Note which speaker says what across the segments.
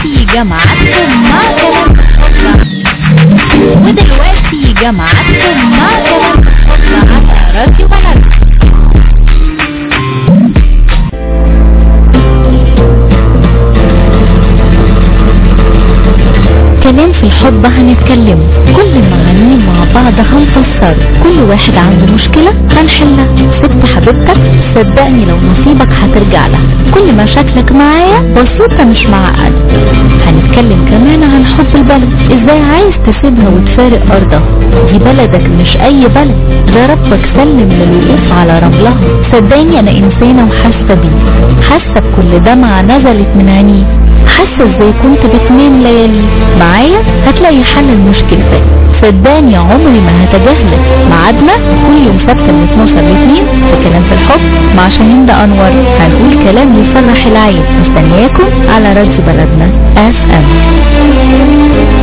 Speaker 1: ودلوقتي جماعتكم مع كلام ودلوقتي جماعتكم مع كلام على راديو بلد كلام في الحب هنتكلم كل معانيه مع بعض هنفسر كل واحد عنده مشكلة هنحلها ست حبيبتك صدقني لو نصيبك هترجع لها كل مشاكلك معايا بسيطة مش معقدة هنتكلم كمان عن حب البلد ازاي عايز تسيبها وتفارق ارضها دي بلدك مش اي بلد ده ربك سلم للوقوف على رملها صدقني انا انسانة وحاسة بيه حاسة بكل دمعة نزلت من عينيه حاسة ازاي كنت بتنام ليالي معايا هتلاقي حل لمشكلتك صدقني عمري ما هتجاهلك ميعادنا كل يوم سبت من 12 ل 2 في كلام في الحب مع شاهين ده انور هنقول كلام يفرح العين مستنياكم على راديو بلدنا اف ام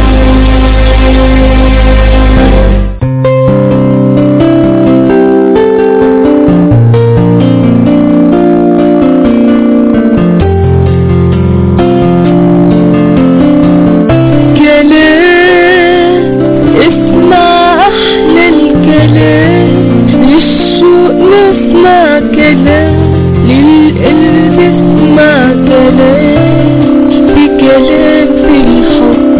Speaker 2: كلام اسمع احلى الكلام للشوق نسمع كلام للقلب اسمع كلام في كلام في الحب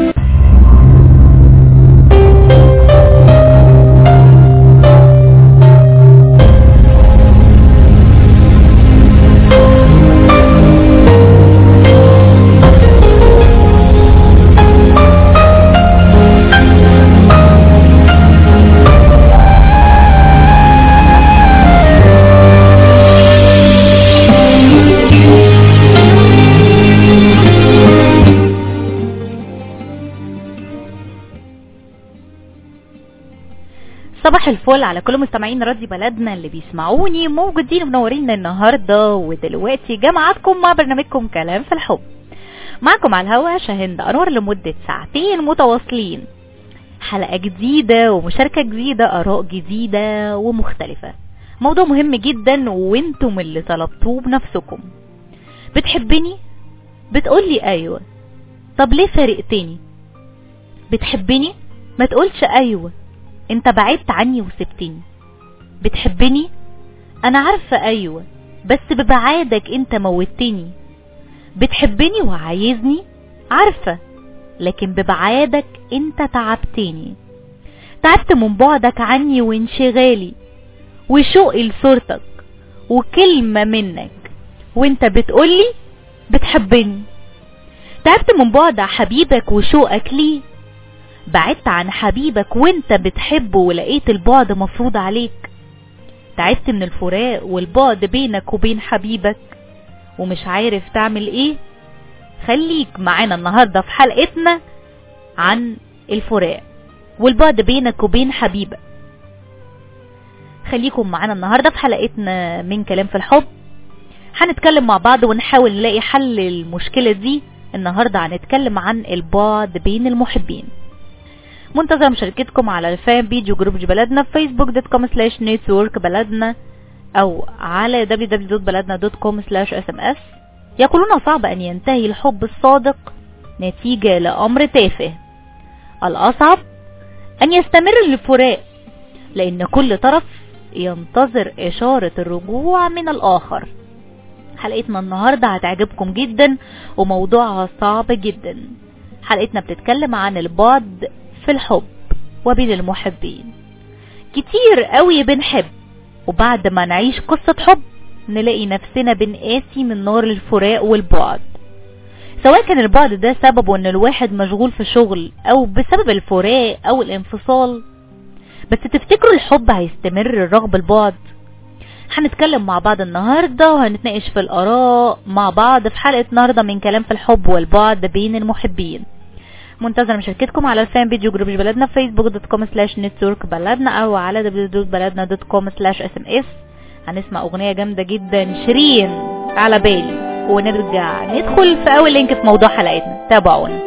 Speaker 1: صباح الفل على كل مستمعين راديو بلدنا اللي بيسمعوني موجودين ومنورين النهارده ودلوقتي جماعتكم مع برنامجكم كلام في الحب معكم على الهوا شاهند انور لمده ساعتين متواصلين حلقه جديده ومشاركه جديده اراء جديده ومختلفه موضوع مهم جدا وانتم اللي طلبتوه بنفسكم بتحبني بتقولي ايوه طب ليه فارقتني بتحبني ما تقولش ايوه انت بعدت عني وسبتني بتحبني انا عارفة ايوه بس ببعادك انت موتني بتحبني وعايزني عارفة لكن ببعادك انت تعبتني تعبت من بعدك عني وانشغالي وشوقي لصورتك وكلمة منك وانت بتقولي بتحبني تعبت من بعد حبيبك وشوقك ليه بعدت عن حبيبك وانت بتحبه ولقيت البعد مفروض عليك تعبت من الفراق والبعد بينك وبين حبيبك ومش عارف تعمل ايه خليك معانا النهاردة في حلقتنا عن الفراق والبعد بينك وبين حبيبك خليكم معانا النهاردة في حلقتنا من كلام في الحب هنتكلم مع بعض ونحاول نلاقي حل المشكلة دي النهاردة هنتكلم عن البعد بين المحبين منتظر مشاركتكم على الفان بيج وجروب بلدنا في فيسبوك دوت كوم سلاش نتورك بلدنا او على www.بلدنا.com سلاش اس ام اس يقولون صعب ان ينتهي الحب الصادق نتيجة لامر تافه الاصعب ان يستمر الفراق لان كل طرف ينتظر اشارة الرجوع من الاخر حلقتنا النهاردة هتعجبكم جدا وموضوعها صعب جدا حلقتنا بتتكلم عن البعد في الحب وبين المحبين كتير قوي بنحب وبعد ما نعيش قصة حب نلاقي نفسنا بنقاسي من نار الفراق والبعد سواء كان البعد ده سببه ان الواحد مشغول في شغل او بسبب الفراق او الانفصال بس تفتكروا الحب هيستمر رغم البعد هنتكلم مع بعض النهاردة وهنتناقش في الآراء مع بعض في حلقة النهاردة من كلام في الحب والبعد بين المحبين منتظر مشاركتكم على الفان بيج وجروب بلدنا في فيسبوك دوت كوم سلاش نتورك بلدنا او على www.بلدنا دوت كوم سلاش اس ام اس هنسمع اغنية جامدة جدا شيرين على بالي ونرجع ندخل في اول لينك في موضوع حلقتنا تابعونا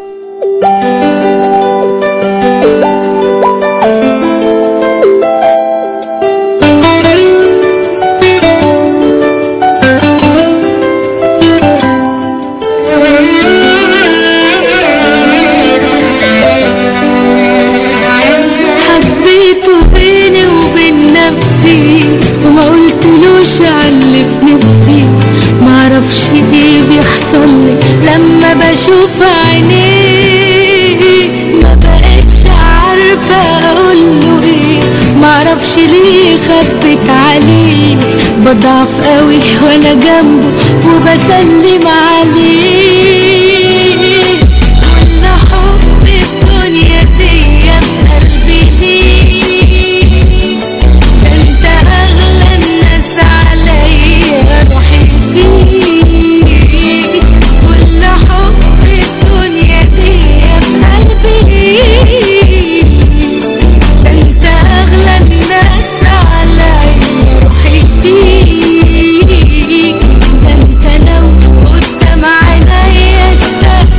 Speaker 2: لما بشوف عينيه ما بقتش عارفة اقوله ايه معرفش ليه خبت عليه بضعف قوي وانا جنبه وبسلم عليه كل حب الدنيا دي بقلبي ليه انت اغلى الناس عليا روحي فيك كل حب الدنيا دي بقلبي ليك انت اغلى الناس عليا روحي فيك انت لو قدام عينيا اشتاق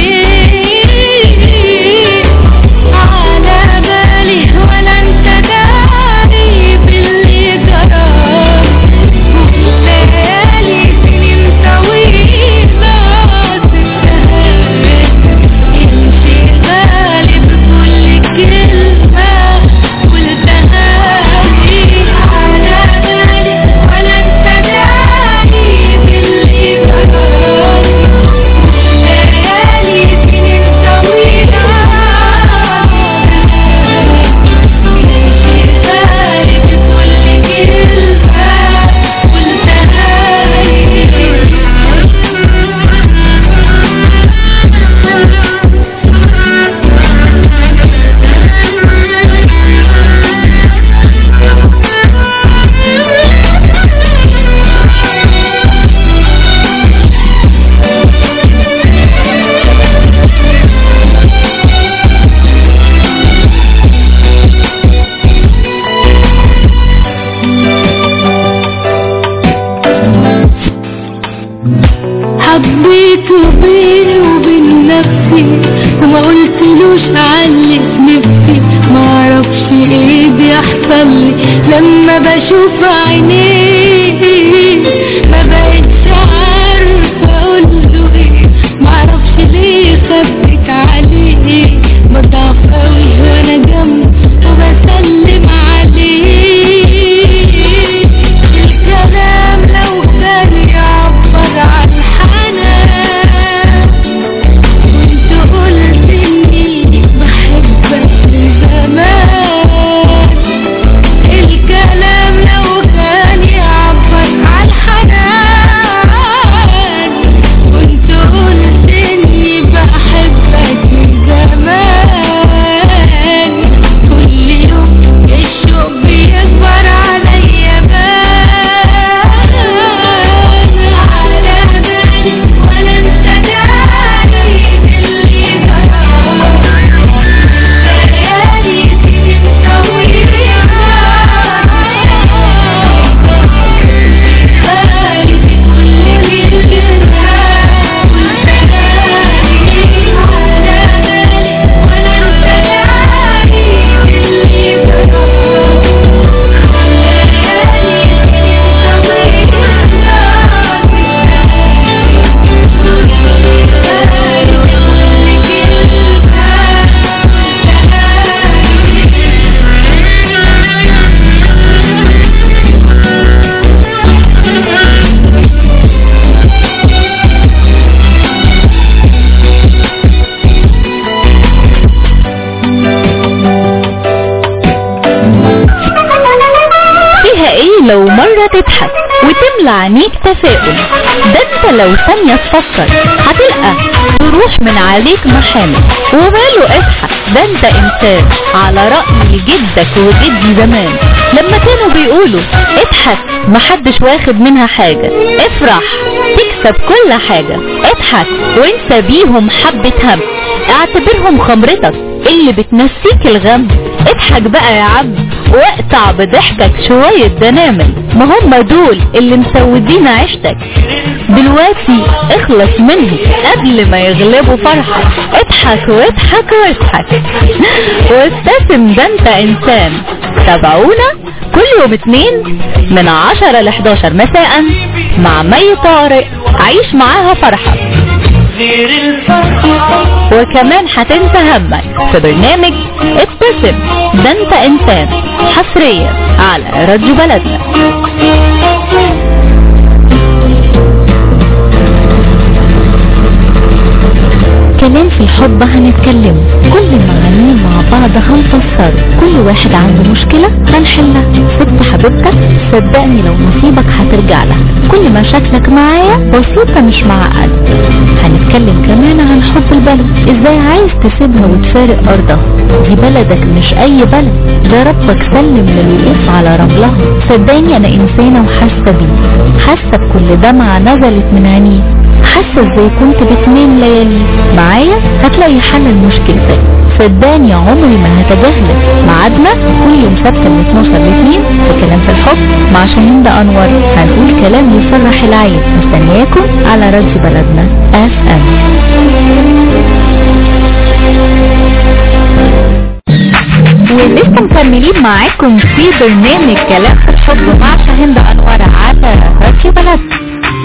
Speaker 2: ليك على بالي ولا انت داري باللي جرى ليالي سنين طويلة سبتها يمشي غالي بكل كلمة قلتها لي على بالي ولا انت داري باللي جرى ليالي سنين طويلة يمشي غالي بكل كلمة قلتها حبيته بيني وبين نفسي وما قلتلوش علي نفسي ما اعرفش ايه بيحصل لي لما بشوف عينيه ما بقتش عارفه اقوله ايه ما اعرفش ليه خبت عليه بضعف قوي وانا جنبه وبسلم عليه الكلام لو كان يعبر عن حنان كنت قلت اني بحبك زمان الكلام لو كان يعبر عن حنان كنت قلت اني بحبك زمان كل يوم الشوق بيكبر عليا بان على بالي ولا انت داري باللي جرى ليالي سنين طويلة بالي بكل كلمة قلتها لي على بالي ولا انت داري باللي جرى ليالي سنين
Speaker 1: فيها ايه لو مرة تضحك وتملى عينيك تفاؤل ده انت لو ثانية تفكر هتلقى تروح من عليك محامل وماله اضحك ده انت انسان على رأي جدك وجدي زمان لما كانوا بيقولوا اضحك محدش واخد منها حاجة افرح تكسب كل حاجة اضحك وانسى بيهم حبة هم اعتبرهم خمرتك اللي بتنسيك الغم اضحك بقى يا عم واقطع بضحكك شوية دنامل ما هم دول اللي مسودين عيشتك دلوقتي اخلص منهم قبل ما يغلبوا فرحك اضحك واضحك واضحك وابتسم ده انت انسان تابعونا كل يوم اتنين من عشرة ل 11 مساء مع مي طارق عيش معاها فرحة
Speaker 3: غير الفرحة
Speaker 1: وكمان هتنسى همك في برنامج ابتسم ده انت انسان حصريا على راديو بلدنا الحب هنتكلم كل معانيه مع بعض هنفسره كل واحد عنده مشكلة هنحلها ست حبيبتك صدقني لو نصيبك هترجع لها كل مشاكلك معايا بسيطة مش معقدة هنتكلم كمان عن حب البلد ازاي عايز تسيبها وتفارق ارضها دي بلدك مش اي بلد ده ربك سلم للوقوف على رملها صدقني انا انسانة وحاسة بيه حاسة بكل دمعة نزلت من عينيه حاسة ازاي كنت بتنام ليالي معايا هتلاقي حل لمشكلتك صدقني عمري ما هتجاهلك ميعادنا كل يوم سبت من 12 ل 2 في كلام في الحب مع شاهين ده انور هنقول كلام يفرح العين مستنياكم على راديو بلدنا اف ام ولسه مكملين معاكم في برنامج كلام في الحب مع شاهين ده انور على راديو بلدنا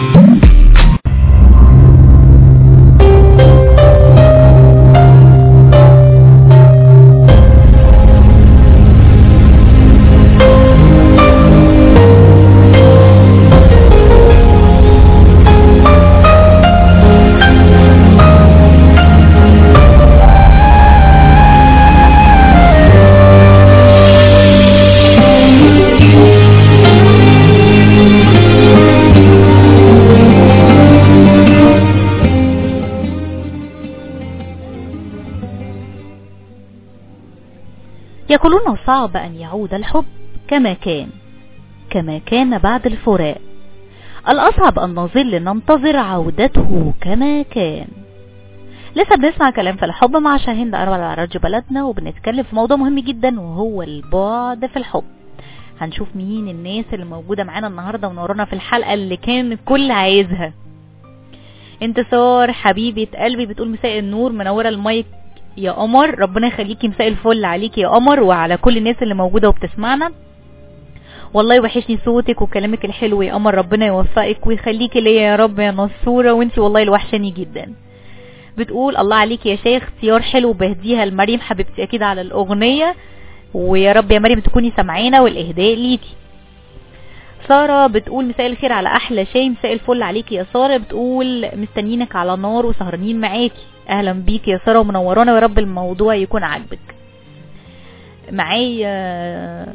Speaker 1: يقولون صعب أن يعود الحب كما كان كما كان بعد الفراق الأصعب أن نظل ننتظر عودته كما كان لسه بنسمع كلام في الحب مع شاهين ده أربع على راديو بلدنا وبنتكلم في موضوع مهم جدا وهو البعد في الحب هنشوف مين الناس اللي موجودة معانا النهاردة ونورانا في الحلقة اللي كان الكل عايزها انتصار حبيبة قلبي بتقول مساء النور منورة المايك يا قمر ربنا يخليكي مساء الفل عليكي يا قمر وعلى كل الناس اللي موجودة وبتسمعنا والله وحشني صوتك وكلامك الحلو يا قمر ربنا يوفقك ويخليكي ليا يا رب يا نصورة وانتي والله الوحشاني جدا بتقول الله عليك يا شيخ اختيار حلو بهديها لمريم حبيبتي اكيد على الاغنية ويا رب يا مريم تكوني سامعانا والاهداء ليكي سارة بتقول مساء الخير على احلى شاي مساء الفل عليكي يا سارة بتقول مستنيينك على نار وسهرانين معاكي اهلا بيك يا سارة ومنورانا ويا رب الموضوع يكون عاجبك معايا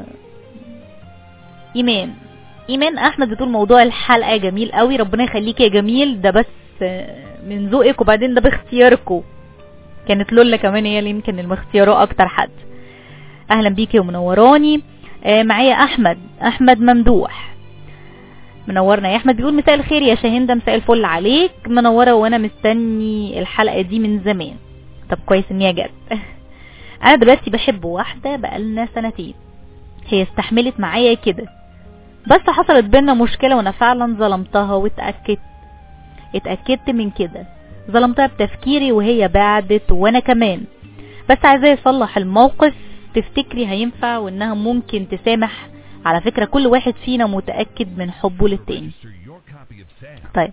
Speaker 1: ايمان ايمان احمد بتقول موضوع الحلقة جميل قوي ربنا يخليك يا جميل ده بس من ذوقك وبعدين ده باختياركم كانت لولا كمان هي اللي يمكن المختياره اكتر حد اهلا بيكي ومنوراني آه معايا احمد احمد ممدوح منورنا يا احمد بيقول مساء الخير يا شاهندة مساء الفل عليك منورة وانا مستني الحلقة دي من زمان طب كويس ان هي جت انا دلوقتي بحب واحدة بقالنا سنتين هي استحملت معايا كده بس حصلت بينا مشكلة وانا فعلا ظلمتها واتأكدت اتأكدت من كده ظلمتها بتفكيري وهي بعدت وانا كمان بس عايزاه يصلح الموقف تفتكري هينفع وانها ممكن تسامح على فكرة كل واحد فينا متأكد من حبه للتاني طيب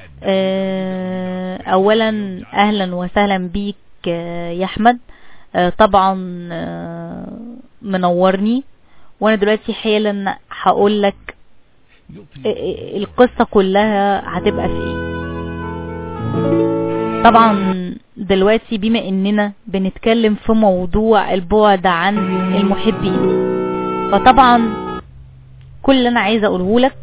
Speaker 1: آه، اولا اهلا وسهلا بيك آه، يا احمد آه، طبعا آه، منورني وانا دلوقتي حالا هقول لك القصة كلها هتبقى في ايه طبعا دلوقتي بما اننا بنتكلم في موضوع البعد عن المحبين فطبعا كل اللي انا عايزه اقوله لك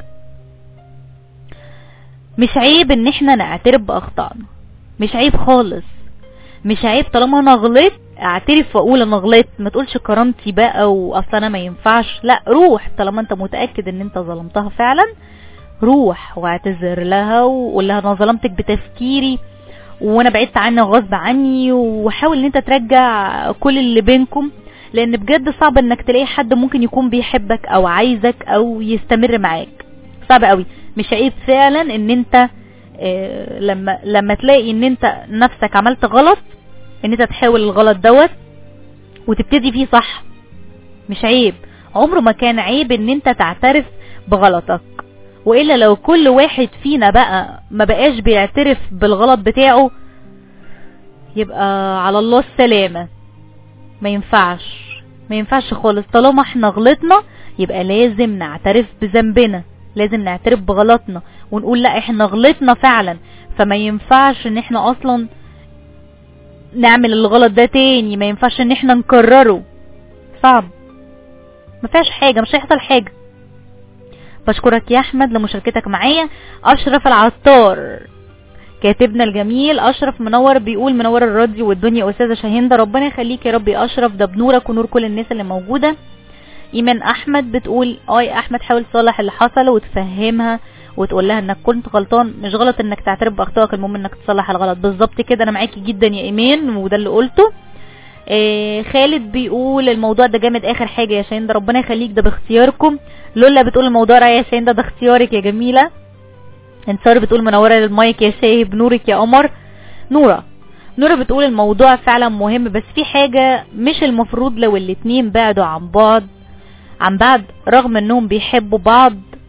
Speaker 1: مش عيب ان احنا نعترف باخطائنا مش عيب خالص مش عيب طالما انا غلطت اعترف واقول انا غلطت ما تقولش كرامتي بقى واصلا انا ما ينفعش لا روح طالما انت متاكد ان انت ظلمتها فعلا روح واعتذر لها وقول لها انا ظلمتك بتفكيري وانا بعدت عنها غصب عني وحاول ان انت ترجع كل اللي بينكم لان بجد صعب انك تلاقي حد ممكن يكون بيحبك او عايزك او يستمر معاك صعب قوي مش عيب فعلا ان انت اه لما لما تلاقي ان انت نفسك عملت غلط ان انت تحاول الغلط دوت وتبتدي فيه صح مش عيب عمره ما كان عيب ان انت تعترف بغلطك والا لو كل واحد فينا بقى ما بقاش بيعترف بالغلط بتاعه يبقى على الله السلامة ما ينفعش ما ينفعش خالص طالما احنا غلطنا يبقى لازم نعترف بذنبنا لازم نعترف بغلطنا ونقول لا احنا غلطنا فعلا فما ينفعش ان احنا اصلا نعمل الغلط ده تاني ما ينفعش ان احنا نكرره صعب ما فيهاش حاجة مش هيحصل حاجة بشكرك يا احمد لمشاركتك معايا اشرف العطار كاتبنا الجميل اشرف منور بيقول منور الراديو والدنيا استاذه شاهين ربنا يخليك يا رب يا اشرف ده بنورك ونور كل الناس اللي موجوده ايمان احمد بتقول اه يا احمد حاول تصلح اللي حصل وتفهمها وتقول لها انك كنت غلطان مش غلط انك تعترف باخطائك المهم انك تصلح الغلط بالظبط كده انا معاكي جدا يا ايمان وده اللي قلته آه خالد بيقول الموضوع ده جامد اخر حاجه يا شاهين ده ربنا يخليك ده باختياركم لولا بتقول الموضوع رأي يا شاهين ده ده اختيارك يا جميله انتصار بتقول منوره للمايك يا شاهب نورك يا قمر نوره نورة بتقول الموضوع فعلا مهم بس في حاجة مش المفروض لو الاتنين بعدوا عن بعض عن بعض رغم انهم بيحبوا بعض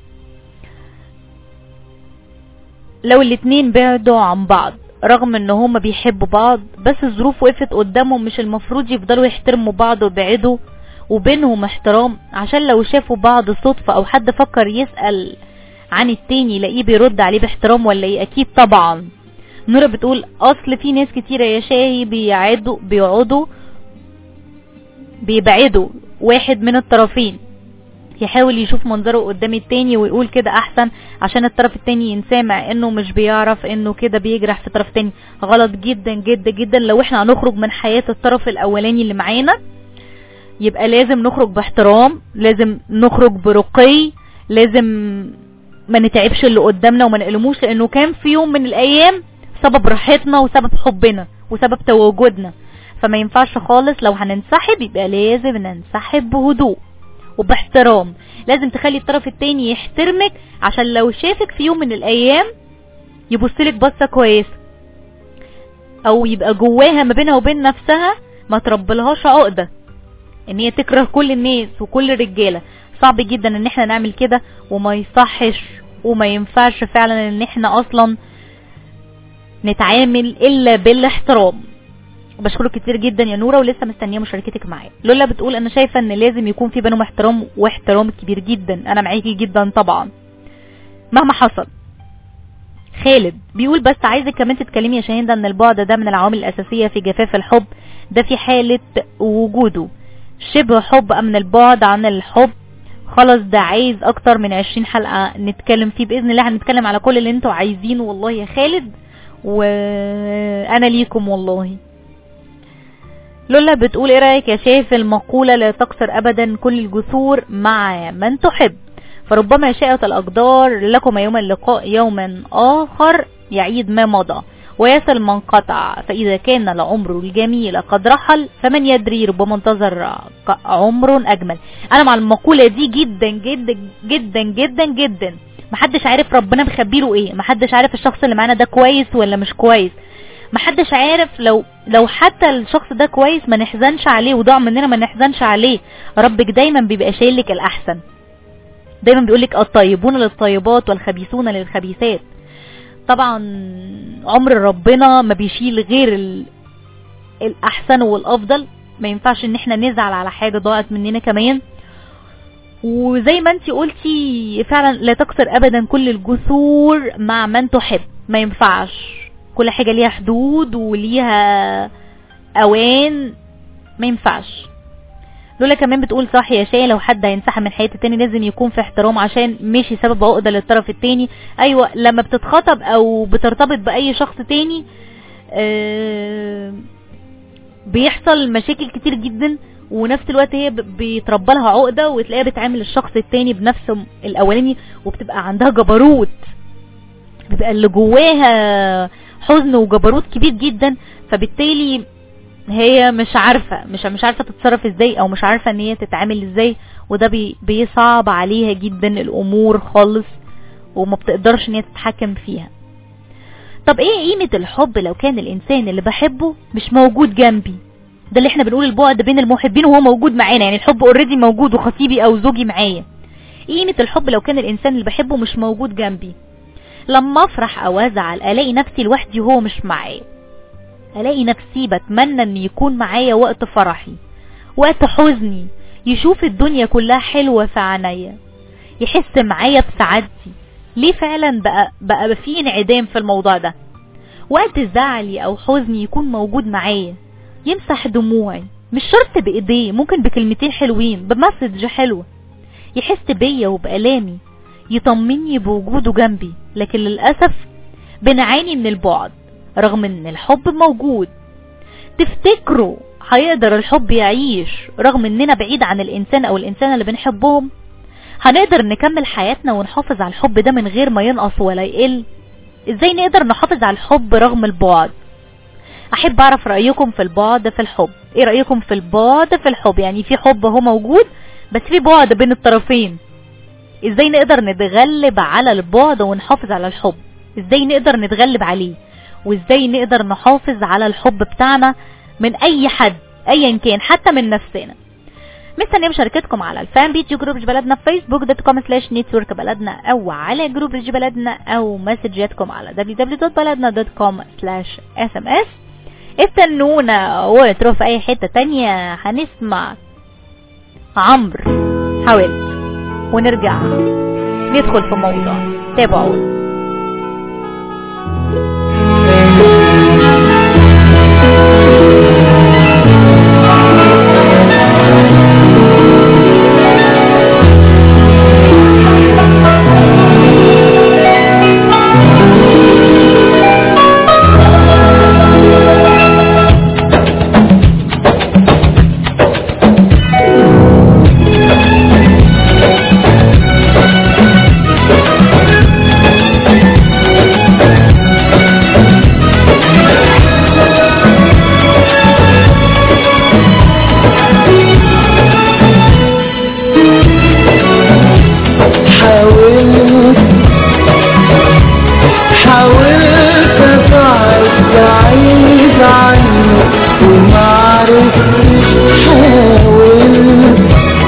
Speaker 1: لو الاتنين بعدوا عن بعض رغم ان هما بيحبوا بعض بس الظروف وقفت قدامهم مش المفروض يفضلوا يحترموا بعض ويبعدوا وبينهم احترام عشان لو شافوا بعض صدفة او حد فكر يسأل عن التاني يلاقيه بيرد عليه باحترام ولا ايه اكيد طبعا نورة بتقول اصل في ناس كتيرة يا شاهي بيعدوا بيقعدوا بيبعدوا واحد من الطرفين يحاول يشوف منظره قدام التاني ويقول كده احسن عشان الطرف التاني ينساه مع انه مش بيعرف انه كده بيجرح في طرف تاني غلط جدا جدا جدا لو احنا هنخرج من حياة الطرف الاولاني اللي معانا يبقى لازم نخرج باحترام لازم نخرج برقي لازم ما نتعبش اللي قدامنا وما نقلموش لانه كان في يوم من الايام سبب راحتنا وسبب حبنا وسبب تواجدنا فما ينفعش خالص لو هننسحب يبقى لازم ننسحب بهدوء وباحترام لازم تخلي الطرف التاني يحترمك عشان لو شافك في يوم من الايام يبصلك بصة كويسة او يبقى جواها ما بينها وبين نفسها ما تربلهاش عقدة ان هي تكره كل الناس وكل الرجالة صعب جدا ان احنا نعمل كده وما يصحش وما ينفعش فعلا ان احنا اصلا نتعامل الا بالاحترام بشكرك كتير جدا يا نوره ولسه مستنيه مشاركتك معايا لولا بتقول انا شايفه ان لازم يكون في بينهم احترام واحترام كبير جدا انا معاكي جدا طبعا مهما حصل خالد بيقول بس عايزك كمان تتكلمي يا شاهين ده ان البعد ده من العوامل الاساسيه في جفاف الحب ده في حاله وجوده شبه حب ام من البعد عن الحب خلاص ده عايز اكتر من 20 حلقه نتكلم فيه باذن الله هنتكلم على كل اللي انتوا عايزينه والله يا خالد وانا ليكم والله لولا بتقول ايه رايك يا شايف المقولة لا تكسر ابدا كل الجسور مع من تحب فربما شاءت الاقدار لكم يوم اللقاء يوما اخر يعيد ما مضى ويصل من قطع فاذا كان العمر الجميل قد رحل فمن يدري ربما انتظر عمر اجمل انا مع المقولة دي جدا جدا جدا جدا جدا محدش عارف ربنا مخبيله ايه محدش عارف الشخص اللي معانا ده كويس ولا مش كويس محدش عارف لو لو حتى الشخص ده كويس ما نحزنش عليه وضاع مننا ما نحزنش عليه ربك دايما بيبقى شايل لك الاحسن دايما بيقول لك الطيبون للطيبات والخبيثون للخبيثات طبعا عمر ربنا ما بيشيل غير ال... الاحسن والافضل ما ينفعش ان احنا نزعل على حاجه ضاعت مننا كمان وزي ما انت قلتي فعلا لا تكسر ابدا كل الجسور مع من تحب ما ينفعش كل حاجة ليها حدود وليها اوان ما ينفعش لولا كمان بتقول صح يا شاي لو حد هينسحب من حياة التاني لازم يكون في احترام عشان مش سبب عقدة للطرف التاني ايوه لما بتتخطب او بترتبط باي شخص تاني آه بيحصل مشاكل كتير جدا ونفس الوقت هي بيتربى لها عقده وتلاقيها بتعامل الشخص التاني بنفس الاولاني وبتبقى عندها جبروت بيبقى اللي جواها حزن وجبروت كبير جدا فبالتالي هي مش عارفة مش مش عارفة تتصرف ازاي او مش عارفة ان هي تتعامل ازاي وده بي بيصعب عليها جدا الامور خالص وما بتقدرش ان هي تتحكم فيها طب ايه قيمة الحب لو كان الانسان اللي بحبه مش موجود جنبي ده اللي احنا بنقول البعد بين المحبين وهو موجود معانا يعني الحب اوريدي موجود وخطيبي او زوجي معايا قيمة الحب لو كان الانسان اللي بحبه مش موجود جنبي لما افرح او ازعل الاقي نفسي لوحدي وهو مش معايا الاقي نفسي بتمنى ان يكون معايا وقت فرحي وقت حزني يشوف الدنيا كلها حلوة في عينيا يحس معايا بسعادتي ليه فعلا بقى بقى في انعدام في الموضوع ده وقت زعلي او حزني يكون موجود معايا يمسح دموعي مش شرط بايديه ممكن بكلمتين حلوين بمسج حلوة يحس بيا وبألامي يطمني بوجوده جنبي لكن للأسف بنعاني من البعد رغم ان الحب موجود تفتكروا هيقدر الحب يعيش رغم اننا بعيد عن الانسان او الانسان اللي بنحبهم هنقدر نكمل حياتنا ونحافظ على الحب ده من غير ما ينقص ولا يقل ازاي نقدر نحافظ على الحب رغم البعد احب اعرف رأيكم في البعد في الحب ايه رأيكم في البعد في الحب يعني في حب هو موجود بس في بعد بين الطرفين ازاي نقدر نتغلب على البعد ونحافظ على الحب ازاي نقدر نتغلب عليه وازاي نقدر نحافظ على الحب بتاعنا من اي حد ايا كان حتى من نفسنا مستنيه مشاركتكم على الفان بيج جروب بلدنا في فيسبوك دوت كوم سلاش نتورك بلدنا او على جروب ريج بلدنا او مسجاتكم على www.بلدنا.com سلاش اس ام اس استنونا وتروح في اي حتة تانية هنسمع عمرو حاولت ونرجع ندخل في موضوع تابعونا
Speaker 3: حاولت حاولت ابعد بعيد عنك وما عرفتش حاولت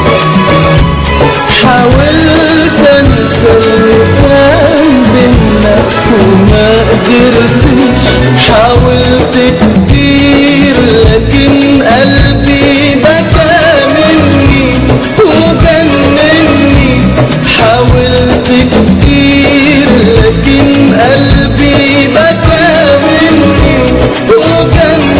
Speaker 3: حاولت انسى اللي كان بينا وما قدرتش حاولت كتير لكن قلبي بكى مني وجنني حاولت كتير لكن قلبي بكى مني وجنني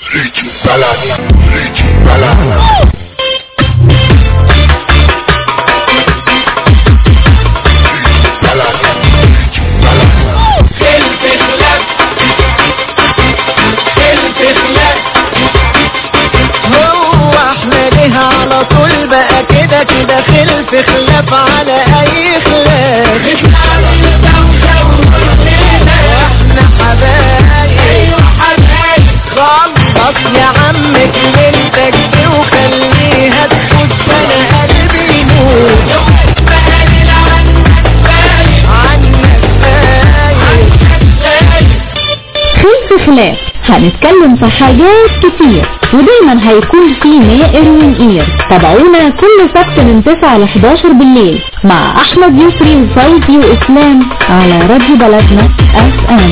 Speaker 3: هو احنا ليه على طول بقى كده كده خلف خلاف على اي خلاف واحنا حبايب خلص يا عم كلمتك دي وخليها تخش انا قلبي يموت عنك باين
Speaker 4: خلف خلاف هنتكلم في حاجات كتير ودايما هيكون في نائر ونقير تابعونا كل سبت من 9 ل 11 بالليل مع احمد يسري وفوزي واسلام على راديو بلدنا اف ام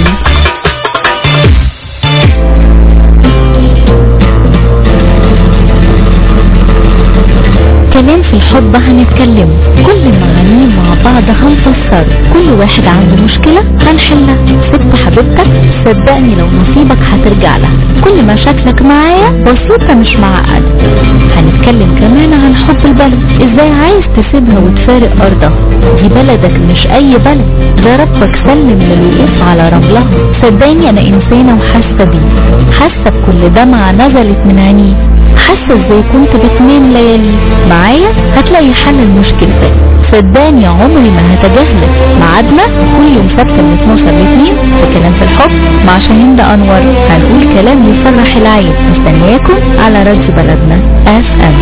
Speaker 4: كلام في الحب هنتكلم كل معانيه مع بعض هنفسر كل واحد عنده مشكلة هنحلها ست حبيبتك صدقني لو نصيبك هترجع لها كل مشاكلك معايا بسيطة مش معقدة هنتكلم كمان عن حب البلد ازاي عايز تسيبها وتفارق ارضها دي بلدك مش اي بلد ده ربك سلم للوقوف على رملها صدقني انا انسانة وحاسة بيه حاسة بكل دمعة نزلت من عينيه حاسه ازاي كنت بتنام ليالي معايا هتلاقي حل لمشكلتك صدقني عمري ما هتجاهلك ميعادنا كل يوم سبت من 12 ل 2 في كلام في الحب مع شاهين ده انور هنقول كلام يفرح العين مستنياكم على راديو بلدنا اف ام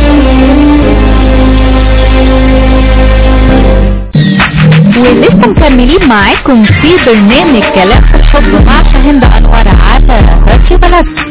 Speaker 4: ولسه مكملين معاكم في برنامج كلام في الحب مع شاهين ده انور على راديو بلدنا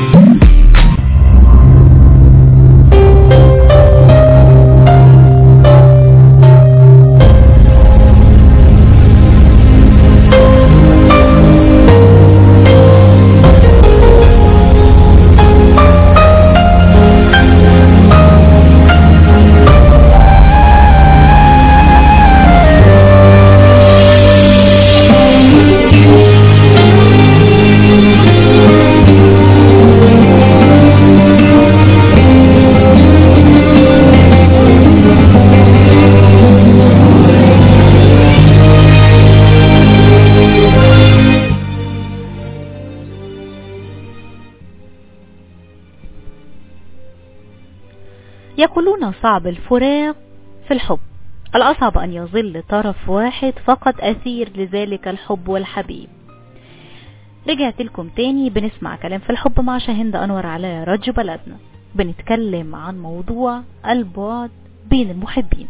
Speaker 1: يقولون صعب الفراق في الحب الأصعب أن يظل طرف واحد فقط أسير لذلك الحب والحبيب رجعت لكم تاني بنسمع كلام في الحب مع شاهند أنور على راديو بلدنا بنتكلم عن موضوع البعد بين المحبين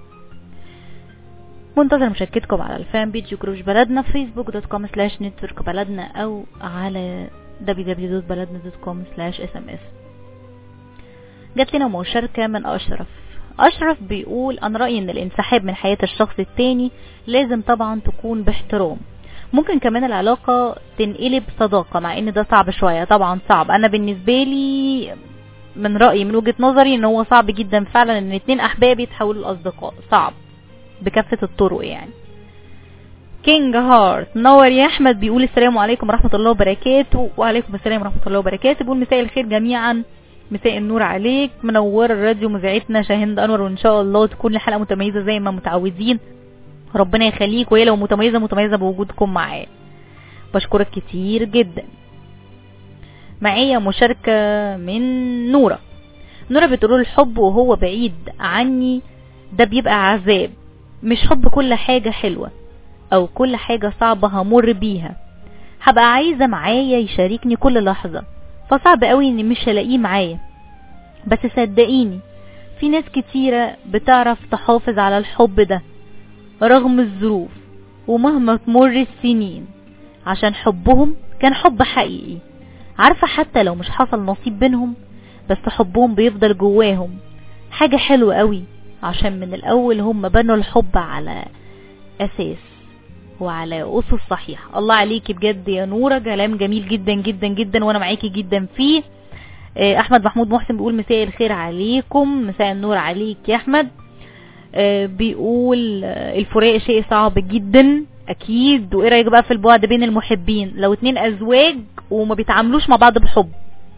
Speaker 1: منتظر مشاركتكم على الفان بيج جروش بلدنا في فيسبوك دوت كوم سلاش نتورك بلدنا او على www.بلدنا.com سلاش اس ام اس جات لنا مشاركة من أشرف أشرف بيقول أنا رأيي إن الانسحاب من حياة الشخص التاني لازم طبعا تكون باحترام ممكن كمان العلاقة تنقلب صداقة مع ان ده صعب شوية طبعا صعب انا بالنسبة لي من رأيي من وجهة نظري ان هو صعب جدا فعلا ان اتنين احباب يتحولوا لاصدقاء صعب بكافة الطرق يعني كينج هارت نور يا احمد بيقول السلام عليكم ورحمة الله وبركاته وعليكم السلام ورحمة الله وبركاته بيقول مساء الخير جميعا مساء النور عليك منور الراديو مذيعتنا شاهند انور وان شاء الله تكون الحلقة متميزة زي ما متعودين ربنا يخليك وهي لو متميزة متميزة بوجودكم معاه بشكرك كتير جدا معايا مشاركة من نورة نورة بتقول الحب وهو بعيد عني ده بيبقى عذاب مش حب كل حاجة حلوة او كل حاجة صعبة همر بيها هبقى عايزة معايا يشاركني كل لحظة فصعب قوي اني مش هلاقيه معايا بس صدقيني في ناس كتيرة بتعرف تحافظ على الحب ده رغم الظروف ومهما تمر السنين عشان حبهم كان حب حقيقي عارفة حتى لو مش حصل نصيب بينهم بس حبهم بيفضل جواهم حاجة حلوة قوي عشان من الأول هم بنوا الحب على أساس وعلى أسس صحيحة الله عليكي بجد يا نورة كلام جميل جدا جدا جدا وأنا معاكي جدا فيه آه، أحمد محمود محسن بيقول مساء الخير عليكم مساء النور عليك يا أحمد آه، بيقول آه، الفراق شيء صعب جدا اكيد وايه رايك بقى في البعد بين المحبين لو اتنين ازواج وما بيتعاملوش مع بعض بحب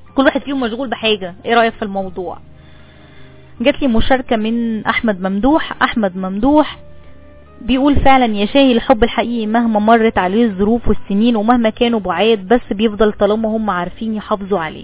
Speaker 1: كل واحد فيهم مشغول بحاجة ايه رأيك في الموضوع جات لي مشاركة من احمد ممدوح احمد ممدوح بيقول فعلا يا شاهي الحب الحقيقي مهما مرت عليه الظروف والسنين ومهما كانوا بعاد بس بيفضل طالما هم عارفين يحافظوا عليه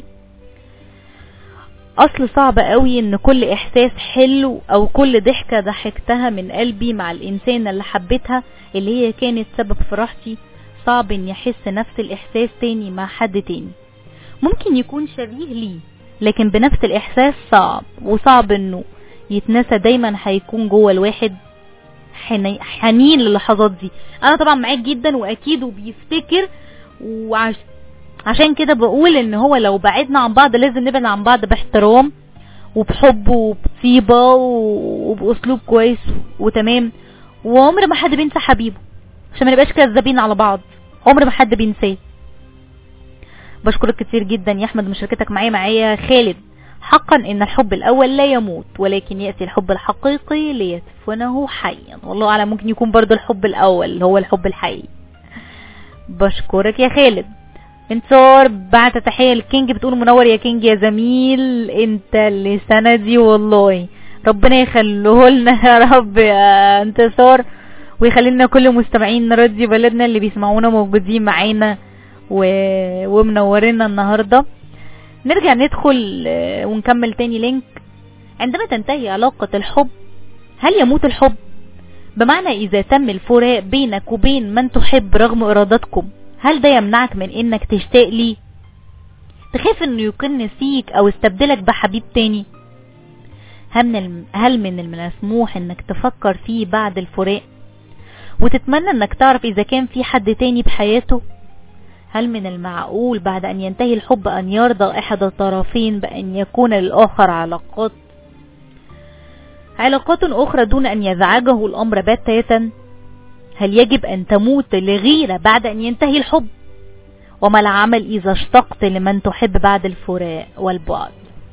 Speaker 1: اصل صعب قوي ان كل احساس حلو او كل ضحكة ضحكتها من قلبي مع الانسانة اللي حبيتها اللي هي كانت سبب فرحتي صعب اني احس نفس الاحساس تاني مع حد تاني ممكن يكون شبيه ليه لكن بنفس الاحساس صعب وصعب انه يتنسى دايما هيكون جوه الواحد حني- حنين للحظات دي انا طبعا معاك جدا واكيد وبيفتكر وعش عشان كده بقول ان هو لو بعدنا عن بعض لازم نبعد عن بعض باحترام وبحب وبطيبة و- وباسلوب كويس وتمام وعمر ما حد بينسى حبيبه عشان ما نبقاش كذابين على بعض عمر ما حد بينساه بشكرك كتير جدا يا احمد مشاركتك معايا معايا خالد حقا ان الحب الاول لا يموت ولكن ياتي الحب الحقيقي ليدفنه حيا والله اعلم ممكن يكون برضو الحب الاول اللي هو الحب الحقيقي بشكرك يا خالد انتصار بعت تحية للكينج بتقول منور يا كينج يا زميل انت اللي سندي والله ربنا يخليه لنا يا رب يا انتصار ويخلينا كل مستمعين راديو بلدنا اللي بيسمعونا موجودين معانا و... ومنورينا النهارده نرجع ندخل آه، ونكمل تاني لينك عندما تنتهي علاقة الحب هل يموت الحب بمعنى إذا تم الفراق بينك وبين من تحب رغم إرادتكم هل ده يمنعك من إنك تشتاق ليه تخاف إنه يكون نسيك أو استبدلك بحبيب تاني هل من الم- هل من المسموح إنك تفكر فيه بعد الفراق وتتمنى إنك تعرف إذا كان في حد تاني بحياته هل من المعقول بعد أن ينتهي الحب أن يرضى أحد الطرفين بأن يكون للآخر علاقات علاقات أخرى دون أن يزعجه الأمر بتاتا هل يجب أن تموت لغيرة بعد أن ينتهي الحب وما العمل إذا اشتقت لمن تحب بعد الفراق والبعد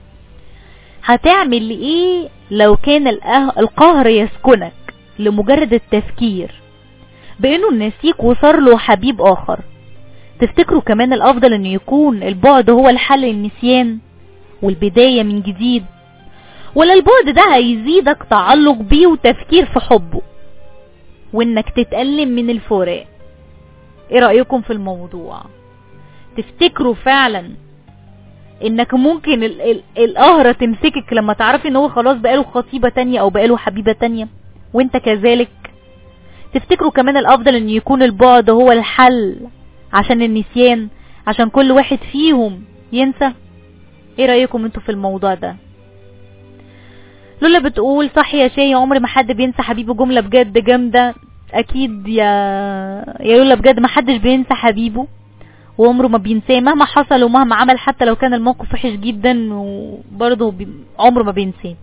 Speaker 1: هتعمل إيه لو كان الأه- القهر يسكنك لمجرد التفكير بأنه نسيك وصار له حبيب آخر تفتكروا كمان الافضل انه يكون البعد هو الحل للنسيان والبداية من جديد ولا البعد ده هيزيدك تعلق بيه وتفكير في حبه وانك تتألم من الفراق ايه رأيكم في الموضوع تفتكروا فعلا انك ممكن ال- ال- القهرة تمسكك لما تعرفي ان هو خلاص بقاله خطيبة تانية او بقاله حبيبة تانية وانت كذلك تفتكروا كمان الافضل ان يكون البعد هو الحل عشان النسيان عشان كل واحد فيهم ينسى ايه رأيكم انتوا في الموضوع ده لولا بتقول صح يا شاي عمر ما حد بينسى حبيبه جملة بجد جامدة اكيد يا يا لولا بجد ما حدش بينسى حبيبه وعمره ما بينساه مهما حصل ومهما عمل حتى لو كان الموقف وحش جدا وبرضه بي... عمره ما بينساه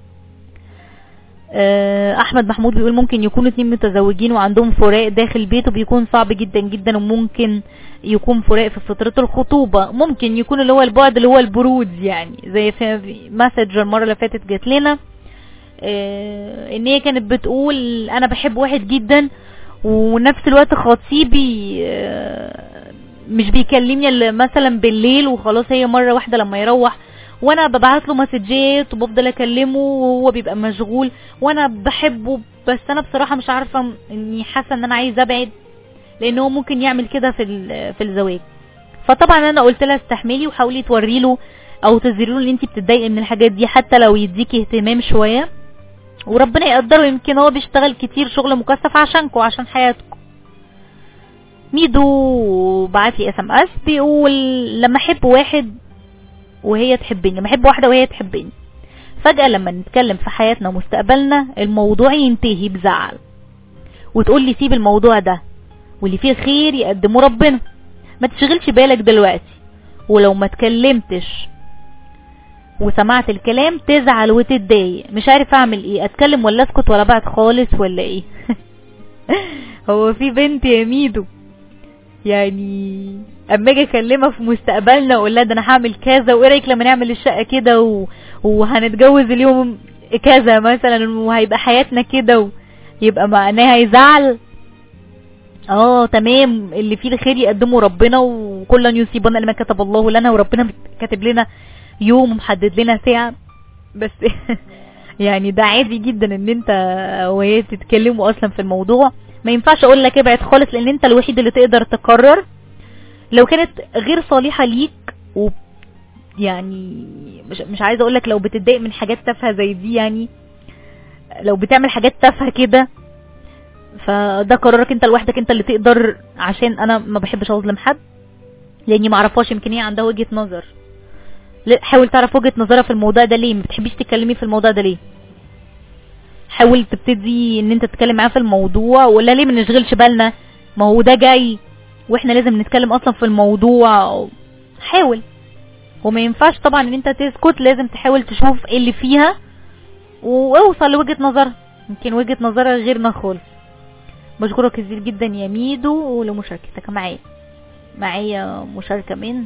Speaker 1: آه، احمد محمود بيقول ممكن يكونوا اتنين متزوجين وعندهم فراق داخل بيته بيكون صعب جدا جدا وممكن يكون فراق في فترة الخطوبة ممكن يكون اللي هو البعد اللي هو البرود يعني زي في مسج المرة اللي فاتت جات لنا آه، ان هي كانت بتقول انا بحب واحد جدا ونفس الوقت خطيبي آه، مش بيكلمني الا مثلا بالليل وخلاص هي مرة واحدة لما يروح وانا ببعت له مسجات وبفضل اكلمه وهو بيبقى مشغول وانا بحبه بس انا بصراحة مش عارفة م- اني حاسة ان انا عايزة ابعد لان هو ممكن يعمل كده في ال- في الزواج فطبعا انا قلت لها استحملي وحاولي توري له او تظهري له ان انت بتتضايقي من الحاجات دي حتى لو يديكي اهتمام شوية وربنا يقدره يمكن هو بيشتغل كتير شغل مكثف عشانكم عشان حياتكم ميدو بعت لي اس ام اس بيقول لما احب واحد وهي تحبني لما احب واحده وهي تحبني فجاه لما نتكلم في حياتنا ومستقبلنا الموضوع ينتهي بزعل وتقول لي سيب الموضوع ده واللي فيه خير يقدمه ربنا ما تشغلش بالك دلوقتي ولو ما اتكلمتش وسمعت الكلام تزعل وتتضايق مش عارف اعمل ايه اتكلم ولا اسكت ولا بعد خالص ولا ايه هو في بنت يا ميدو يعني اما اجي اكلمها في مستقبلنا اقول لها ده انا هعمل كذا وايه رايك لما نعمل الشقه كده و... وهنتجوز اليوم كذا مثلا وهيبقى حياتنا كده و... يبقى معناها يزعل اه تمام اللي فيه الخير يقدمه ربنا وكل لن يصيبنا الا ما كتب الله لنا وربنا كاتب لنا يوم ومحدد لنا ساعة بس يعني ده عادي جدا ان انت وهي تتكلموا اصلا في الموضوع ما ينفعش اقول لك ابعد خالص لان انت الوحيد اللي تقدر تقرر لو كانت غير صالحة ليك و يعني مش مش عايزه اقول لك لو بتتضايق من حاجات تافهه زي دي يعني لو بتعمل حاجات تافهه كده فده قرارك انت لوحدك انت اللي تقدر عشان انا ما بحبش اظلم حد لاني ما اعرفهاش يمكن هي عندها وجهه نظر لا، حاول تعرف وجهه نظرها في الموضوع ده ليه ما بتحبيش تتكلمي في الموضوع ده ليه حاول تبتدي ان انت تتكلم معاها في الموضوع ولا ليه ما نشغلش بالنا ما هو ده جاي واحنا لازم نتكلم اصلا في الموضوع حاول وما ينفعش طبعا ان انت تسكت لازم تحاول تشوف ايه اللي فيها واوصل لوجهة نظرها يمكن وجهة نظرها غيرنا خالص بشكرك كتير جدا يا ميدو لمشاركتك معايا معايا مشاركة من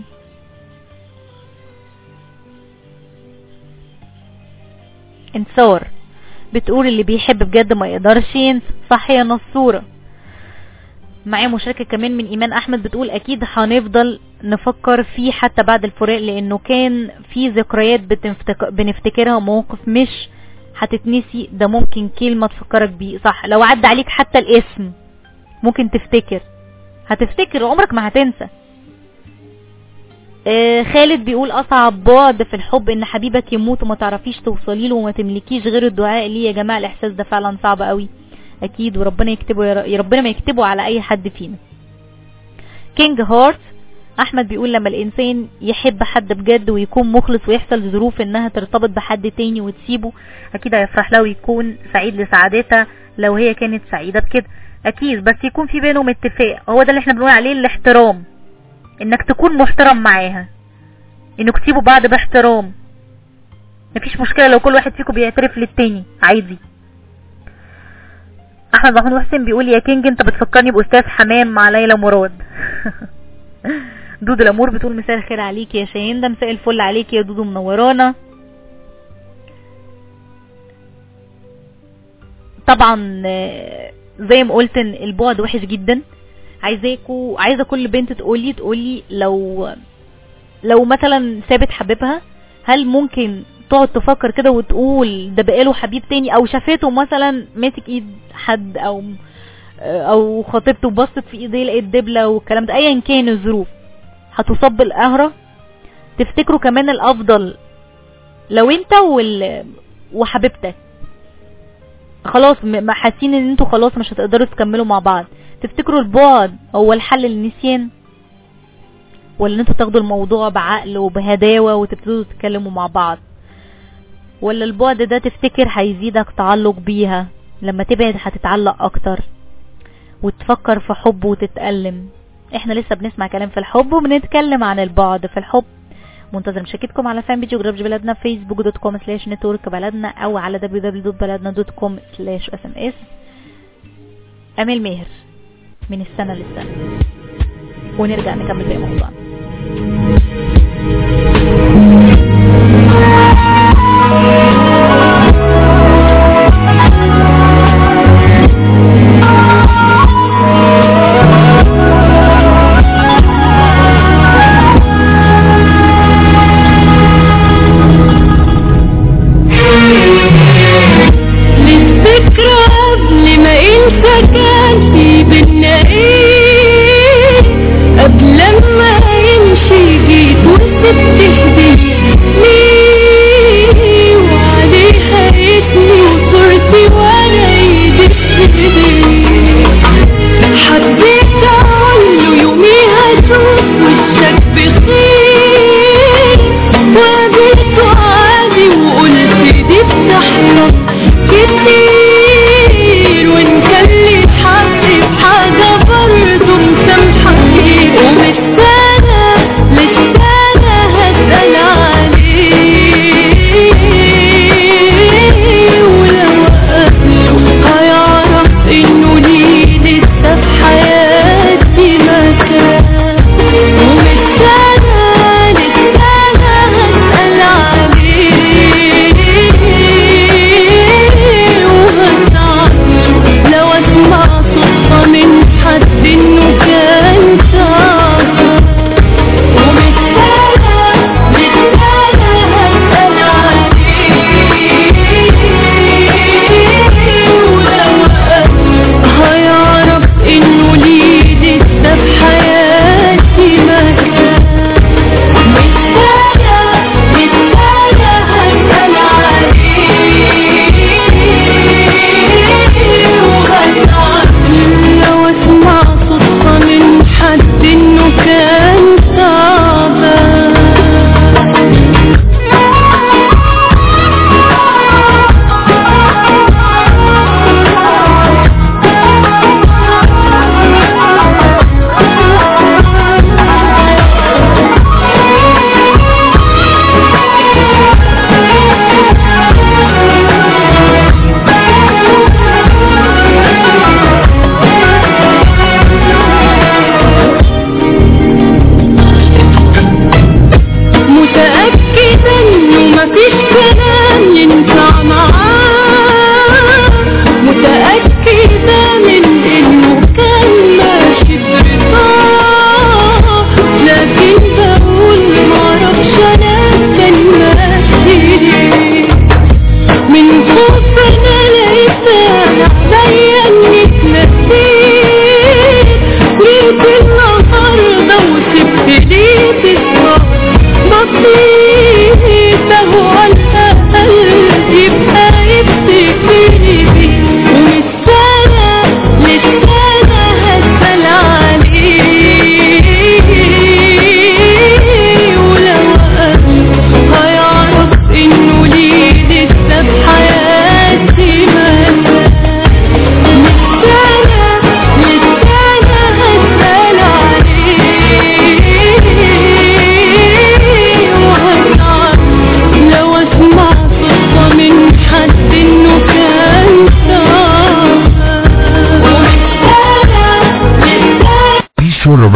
Speaker 1: انتصار بتقول اللي بيحب بجد ما يقدرش ينسى صح يا نصورة معايا مشاركة كمان من ايمان احمد بتقول اكيد هنفضل نفكر فيه حتى بعد الفراق لانه كان في ذكريات بتفتك... بنفتكرها ومواقف مش هتتنسي ده ممكن كلمة تفكرك بيه صح لو عدى عليك حتى الاسم ممكن تفتكر هتفتكر عمرك ما هتنسى آه خالد بيقول اصعب بعد في الحب ان حبيبك يموت وما تعرفيش توصلي له وما تملكيش غير الدعاء ليه يا جماعه الاحساس ده فعلا صعب قوي اكيد وربنا يكتبه يا ر- يا ربنا ما يكتبه على اي حد فينا كينج هارت احمد بيقول لما الانسان يحب حد بجد ويكون مخلص ويحصل ظروف انها ترتبط بحد تاني وتسيبه اكيد هيفرح لها ويكون سعيد لسعادتها لو هي كانت سعيده بكده اكيد بس يكون في بينهم اتفاق هو ده اللي احنا بنقول عليه الاحترام انك تكون محترم معاها انك تسيبوا بعض باحترام مفيش مشكله لو كل واحد فيكم بيعترف للتاني عادي احمد محمود محسن بيقول يا كينج انت بتفكرني باستاذ حمام مع ليلى مراد دودو الامور بتقول مساء الخير عليك يا شاهين ده مساء الفل عليك يا دودو منورانا طبعا آه، زي ما قلت ان البعد وحش جدا عايزاكوا عايزه كل بنت تقولي تقولي لو لو مثلا سابت حبيبها هل ممكن تقعد تفكر كده وتقول ده بقاله حبيب تاني او شافته مثلا ماسك ايد حد او او خطيبته بصت في ايديه لقيت دبله والكلام ده ايا كان الظروف هتصاب بالقهرة تفتكروا كمان الافضل لو انت وال... وحبيبتك خلاص م- م- حاسين ان انتوا خلاص مش هتقدروا تكملوا مع بعض تفتكروا البعد هو الحل للنسيان ولا ان انتوا تاخدوا الموضوع بعقل وبهداوة وتبتدوا تتكلموا مع بعض ولا البعد ده تفتكر هيزيدك تعلق بيها لما تبعد هتتعلق اكتر وتفكر في حب وتتألم احنا لسه بنسمع كلام في الحب وبنتكلم عن البعد في الحب منتظر مشاركتكم على فان بيج جرافج بلدنا فيسبوك دوت كوم سلاش نتورك بلدنا او على www.بلدنا.com سلاش اس ام اس امل ماهر من السنة للسنة ونرجع نكمل باقي موضوعنا
Speaker 2: للذكرى قبل ما انسى كان في بينا ايه قبل ما يمشي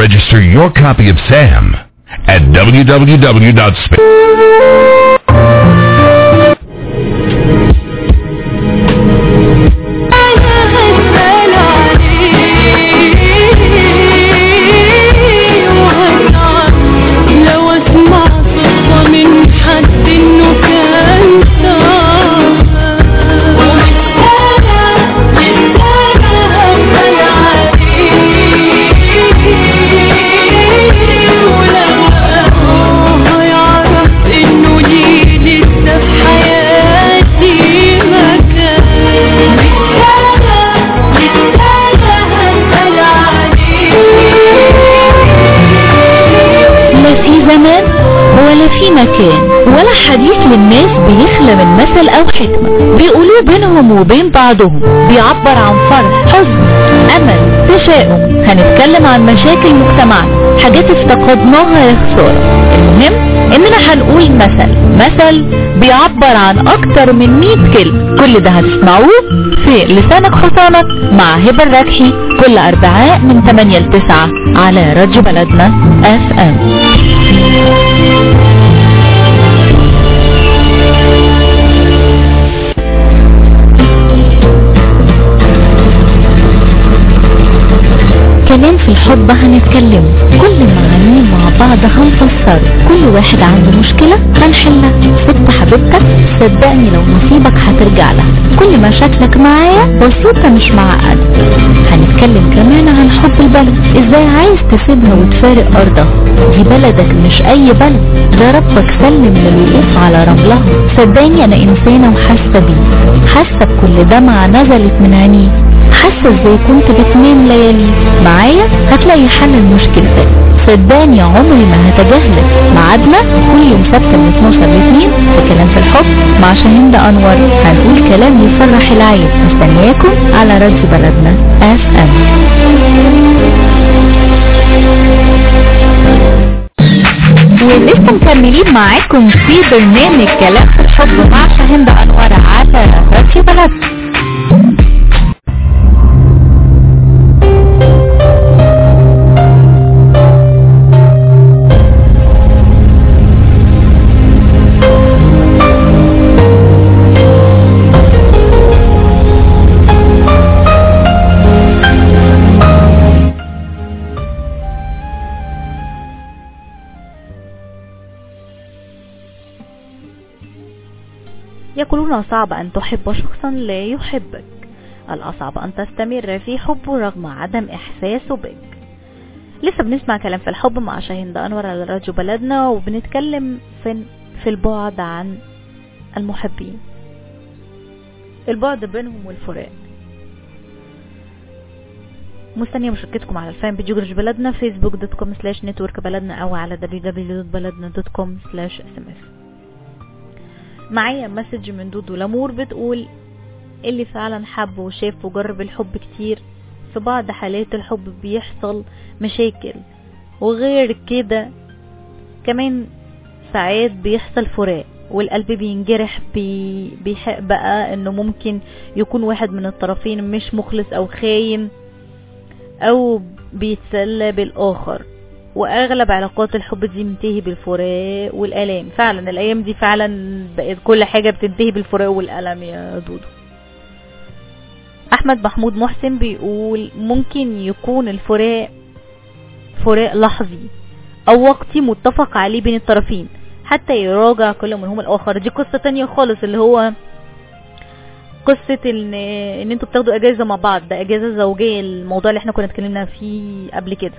Speaker 5: register your copy of SAM at www.space.
Speaker 2: هسأل عليه وهسعى لو اسمع قصة من حد انه كان سامع ومحتاجة محتاجة هسأل عليه ولو هيعرف انه ليه لسه في حياتي مكان محتاجة محتاجة هسأل عليه
Speaker 4: لا في زمان ولا في مكان ولا حديث للناس بيخلى من مثل او حكمة بيقولوه بينهم وبين بعضهم بيعبر عن فرح حزن امل تشاؤم هنتكلم عن مشاكل مجتمعنا حاجات افتقدناها يا خسارة المهم اننا هنقول مثل مثل بيعبر عن اكتر من 100 كلمة كل ده هتسمعوه في لسانك حصانك مع هبة الركحي كل اربعاء من 8 ل 9 على راديو بلدنا اف ام كلام في الحب هنتكلم كل معانيه مع بعض هنفسر كل واحد عنده مشكلة هنحلها ست حبيبتك صدقني لو نصيبك هترجع لها كل مشاكلك معايا بسيطة مش معقدة هنتكلم كمان عن حب البلد ازاي عايز تسيبها وتفارق ارضها دي بلدك مش اي بلد ده ربك سلم للوقوف على رملها صدقني انا انسانة وحاسة بيه حاسة بكل دمعة نزلت من عينيه حاسة ازاي كنت بتنام ليالي معايا هتلاقي حل لمشكلتك صدقني عمري ما هتجاهلك ميعادنا كل يوم سبت من 12 ل 2 في كلام في الحب مع شاهين ده انور هنقول كلام يفرح العين مستنياكم على راديو بلدنا اف ام ولسه مكملين معاكم في برنامج كلام في الحب مع شاهين ده انور على راديو بلدنا
Speaker 1: يقولون صعب أن تحب شخصا لا يحبك الأصعب أن تستمر في حبه رغم عدم إحساسه بك لسه بنسمع كلام في الحب مع شاهين ده أنور على راديو بلدنا وبنتكلم في, في البعد عن المحبين البعد بينهم والفراق مستنية مشاركتكم على الفان بيج جورج بلدنا فيسبوك دوت كوم سلاش نتورك بلدنا او على www.بلدنا.com سلاش اس ام اس معايا مسج من دودو لامور بتقول اللي فعلا حب وشاف وجرب الحب كتير في بعض حالات الحب بيحصل مشاكل وغير كده كمان ساعات بيحصل فراق والقلب بينجرح بي بيحق بقى انه ممكن يكون واحد من الطرفين مش مخلص او خاين او بيتسلى بالاخر واغلب علاقات الحب دي بتنتهي بالفراق والالام فعلا الايام دي فعلا بقت كل حاجة بتنتهي بالفراق والالم يا دودو احمد محمود محسن بيقول ممكن يكون الفراق فراق لحظي او وقتي متفق عليه بين الطرفين حتى يراجع كل منهم الاخر دي قصة تانية خالص اللي هو قصة ان ان انتوا بتاخدوا اجازة مع بعض ده اجازة زوجية الموضوع اللي احنا كنا اتكلمنا فيه قبل كده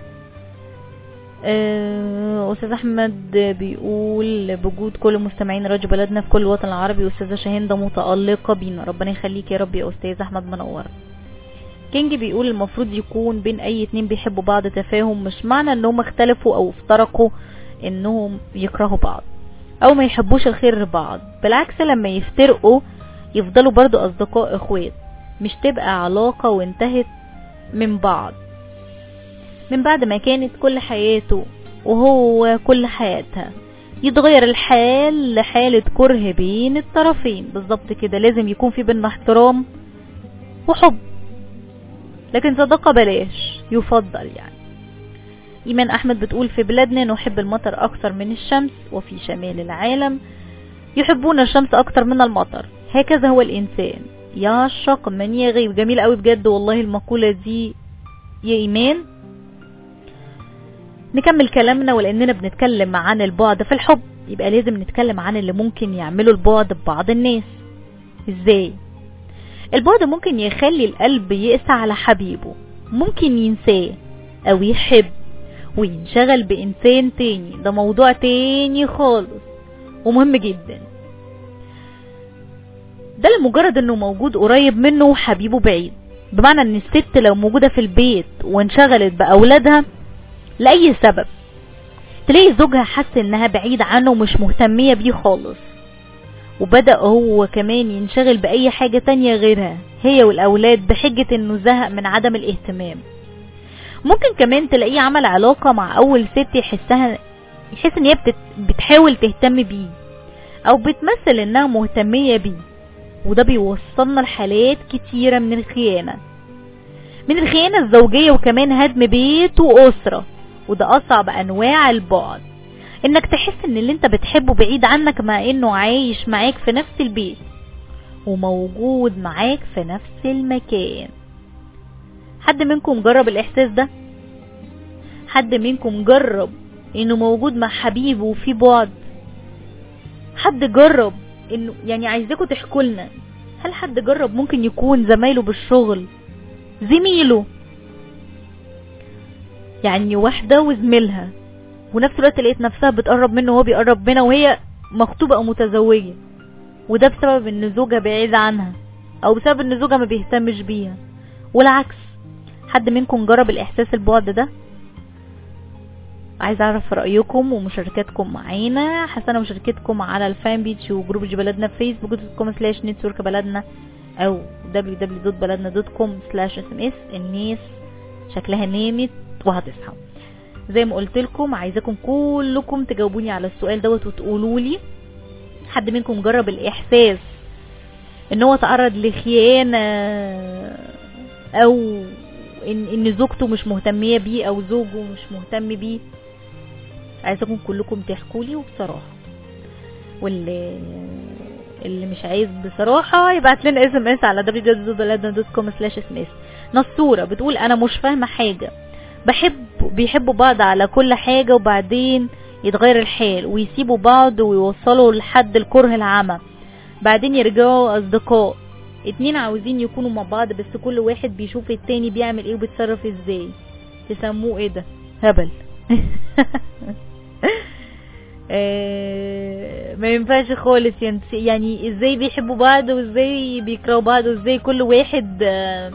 Speaker 1: آه، استاذ احمد بيقول بوجود كل مستمعين راديو بلدنا في كل الوطن العربي استاذه شاهين متالقه بينا ربنا يخليك يا رب يا استاذ احمد منور كينج بيقول المفروض يكون بين اي اتنين بيحبوا بعض تفاهم مش معنى انهم اختلفوا او افترقوا انهم يكرهوا بعض او ما يحبوش الخير لبعض بالعكس لما يفترقوا يفضلوا برضو اصدقاء اخوات مش تبقى علاقة وانتهت من بعض من بعد ما كانت كل حياته وهو كل حياتها يتغير الحال لحالة كره بين الطرفين بالظبط كده لازم يكون في بينا احترام وحب لكن صداقة بلاش يفضل يعني إيمان أحمد بتقول في بلادنا نحب المطر أكثر من الشمس وفي شمال العالم يحبون الشمس أكثر من المطر هكذا هو الإنسان يعشق من يغيب جميل قوي بجد والله المقولة دي يا إيمان نكمل كلامنا ولأننا بنتكلم عن البعد في الحب يبقى لازم نتكلم عن اللي ممكن يعملوا البعد ببعض الناس ازاي البعد ممكن يخلي القلب يقسى على حبيبه ممكن ينساه او يحب وينشغل بانسان تاني ده موضوع تاني خالص ومهم جدا ده لمجرد انه موجود قريب منه وحبيبه بعيد بمعنى ان الست لو موجودة في البيت وانشغلت بأولادها لأي سبب تلاقي زوجها حس انها بعيد عنه ومش مهتمية بيه خالص وبدأ هو كمان ينشغل بأي حاجة تانية غيرها هي والأولاد بحجة انه زهق من عدم الاهتمام ممكن كمان تلاقيه عمل علاقة مع أول ست يحسها يحس ان هي بتت... بتحاول تهتم بيه أو بتمثل انها مهتمية بيه وده بيوصلنا لحالات كتيرة من الخيانة من الخيانة الزوجية وكمان هدم بيت وأسرة وده أصعب أنواع البعد إنك تحس إن اللي أنت بتحبه بعيد عنك مع إنه عايش معاك في نفس البيت وموجود معاك في نفس المكان حد منكم جرب الإحساس ده حد منكم جرب إنه موجود مع حبيبه وفي بعد حد جرب انه يعني عايزاكم تحكوا لنا هل حد جرب ممكن يكون زمايله بالشغل زميله يعني واحدة وزميلها ونفس الوقت لقيت نفسها بتقرب منه وهو بيقرب منها وهي مخطوبة او متزوجة وده بسبب ان زوجها بعيد عنها او بسبب ان زوجها ما بيهتمش بيها والعكس حد منكم جرب الاحساس البعد ده عايز اعرف رايكم ومشاركاتكم معانا حسنا مشاركتكم على الفان بيتش وجروب بلدنا في فيسبوك دوت كوم سلاش نتورك بلدنا او www.بلدنا.com سلاش اس ام اس الناس شكلها نامت وهتصحى زي ما قلت لكم عايزاكم كلكم تجاوبوني على السؤال دوت وتقولوا لي حد منكم جرب الاحساس ان هو تعرض لخيانه او ان ان زوجته مش مهتميه بيه او زوجه مش مهتم بيه عايزاكم كلكم تحكوا لي وبصراحه واللي اللي مش عايز بصراحه يبعت لنا اس ام اس على www.baladna.com/sms نصوره بتقول انا مش فاهمه حاجه بحب بيحبوا بعض على كل حاجه وبعدين يتغير الحال ويسيبوا بعض ويوصلوا لحد الكره العمى بعدين يرجعوا اصدقاء اتنين عاوزين يكونوا مع بعض بس كل واحد بيشوف التاني بيعمل ايه وبيتصرف ازاي تسموه ايه ده هبل آه، ما ينفعش خالص ينس- يعني ازاي بيحبوا بعض وازاي بيكرهوا بعض وازاي كل واحد آه،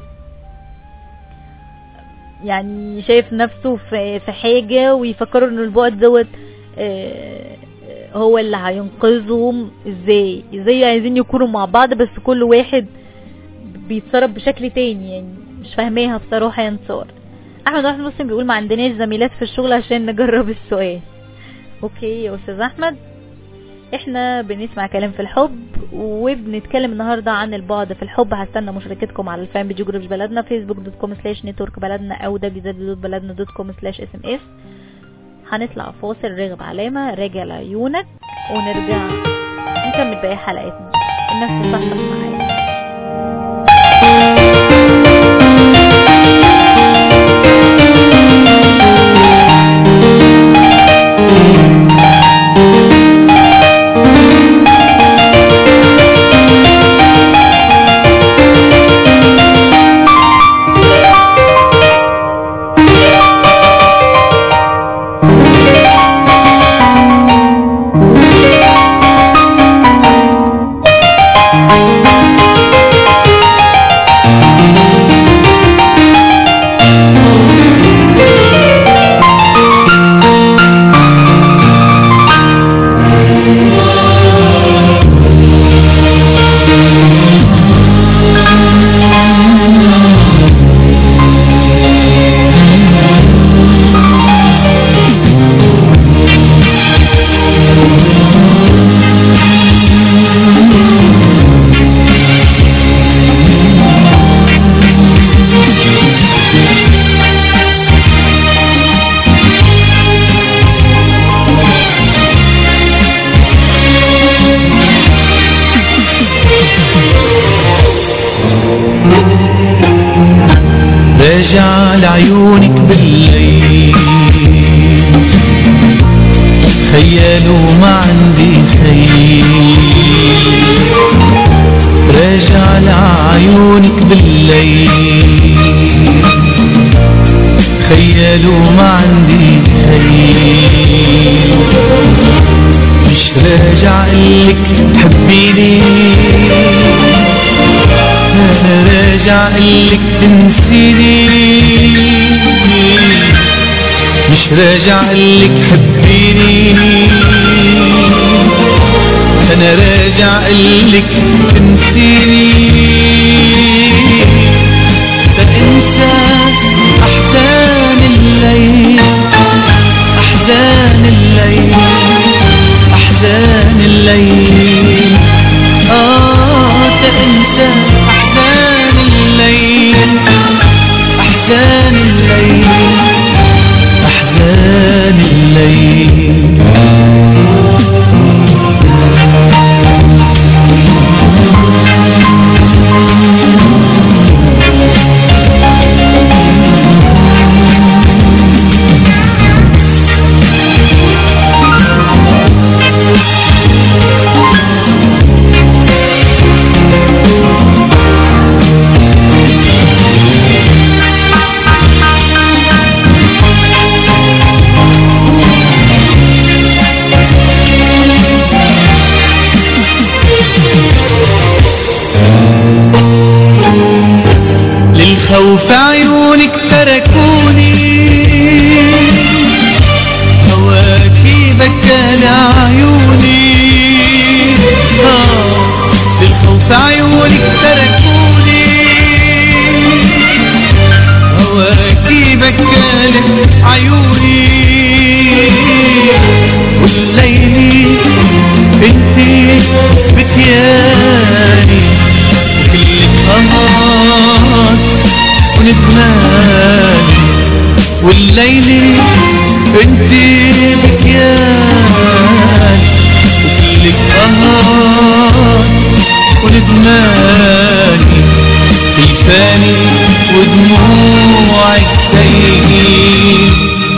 Speaker 1: يعني شايف نفسه في في حاجة ويفكروا ان البعد دوت آه، هو اللي هينقذهم ازاي ازاي عايزين يكونوا مع بعض بس كل واحد بيتصرف بشكل تاني يعني مش فاهماها بصراحة يا انتصار احمد واحد مسلم بيقول ما عندناش زميلات في الشغل عشان نجرب السؤال اوكي يا استاذ احمد احنا بنسمع كلام في الحب وبنتكلم النهارده عن البعد في الحب هستنى مشاركتكم على الفان بيج جروب بلدنا فيسبوك دوت كوم سلاش نتورك بلدنا او www.بلدنا دوت كوم سلاش اس ام اس هنطلع فاصل رغب علامة راجع لعيونك ونرجع نكمل باقي حلقتنا الناس تصحصح معايا
Speaker 2: Thank
Speaker 6: وما عندي خيل راجع لعيونك بالليل خيال وما عندي خيل مش راجع قلك حبيني انا راجع قلك تنسيني مش راجع قلك حبيني انا راجع قلك تنسيني فانسى احزان الليل احزان الليل احزان الليل اه تنسى احزان الليل احزان الليل احزان الليل للخوف عيونك تركوني هواكي بكى لعيوني آه للخوف عيونك تركوني هواكي بكى لعيوني والليل انتي بكياني كل قمر وندمان والليل انت بكيان وكلك قمر وندمان الفاني ودموعك تيجي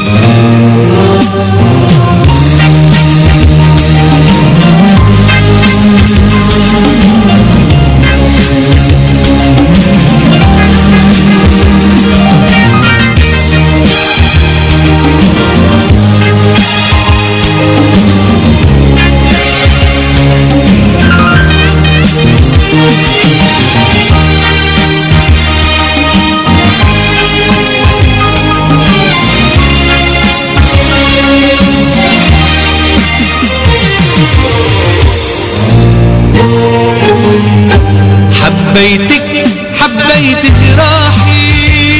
Speaker 6: حبيتك حبيت جراحي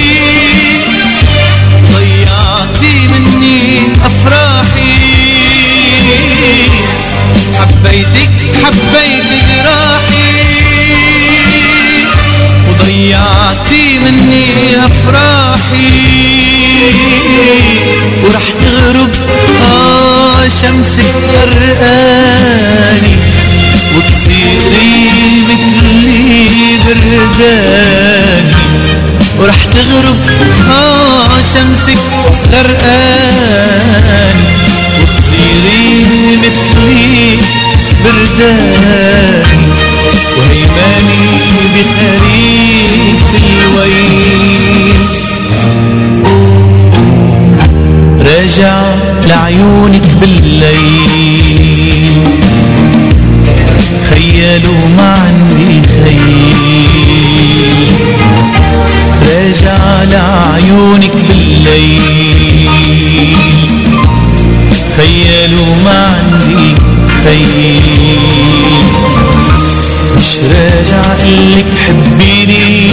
Speaker 6: ضيعتي مني افراحي حبيتك حبيت جراحي وضيعتي مني افراحي ورح تغرب اه شمسك غرقاني وتصيري مثلي برداني ورح تغرب اه شمسك غرقاني وتصيري مثلي برداني وهيماني بخريف الويل راجع لعيونك بالليل خيال وما عندي خيل راجع لعيونك بالليل خيال وما عندي خيل مش راجع قلك حبيني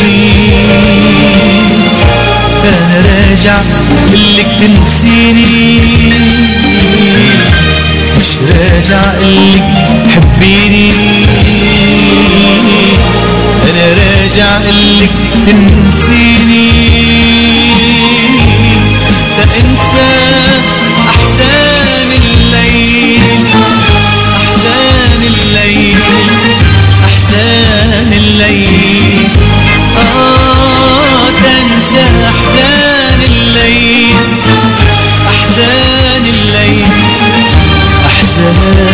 Speaker 6: انا راجع قلك تنسيني مش راجع قلك حبيني انا راجع قلك تنسيني فانسى احزان الليل احزان الليل احزان الليل اه تنسى احزان الليل احزان الليل احزان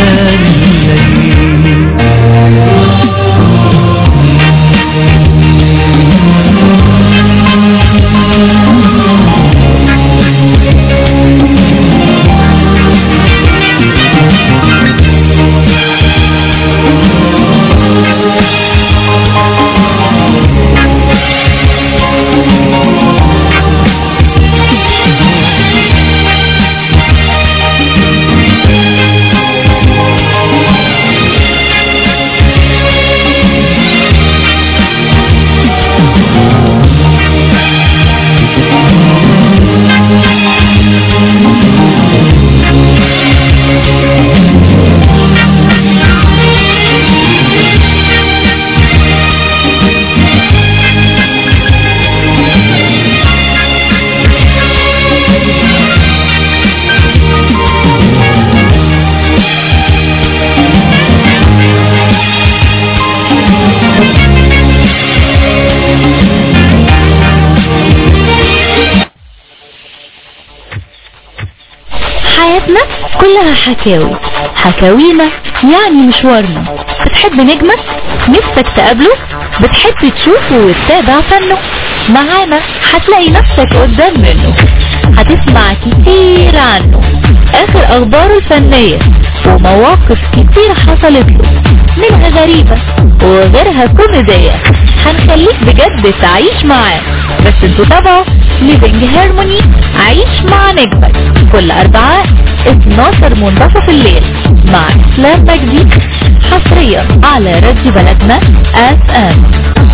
Speaker 4: كلها حكاوي حكاوينا يعني مشوارنا بتحب نجمك نفسك تقابله بتحب تشوفه وتتابع فنه معانا هتلاقي نفسك قدام منه هتسمع كتير عنه اخر اخباره الفنية ومواقف كتير حصلت له منها غريبة وغيرها كوميدية هنخليك بجد تعيش معاه بس انتوا تابعوا ليفينج هارموني عيش مع نجمك كل اربعاء 12 منتصف الليل مع اسلام مجدي حصريا على راديو بلدنا اف ام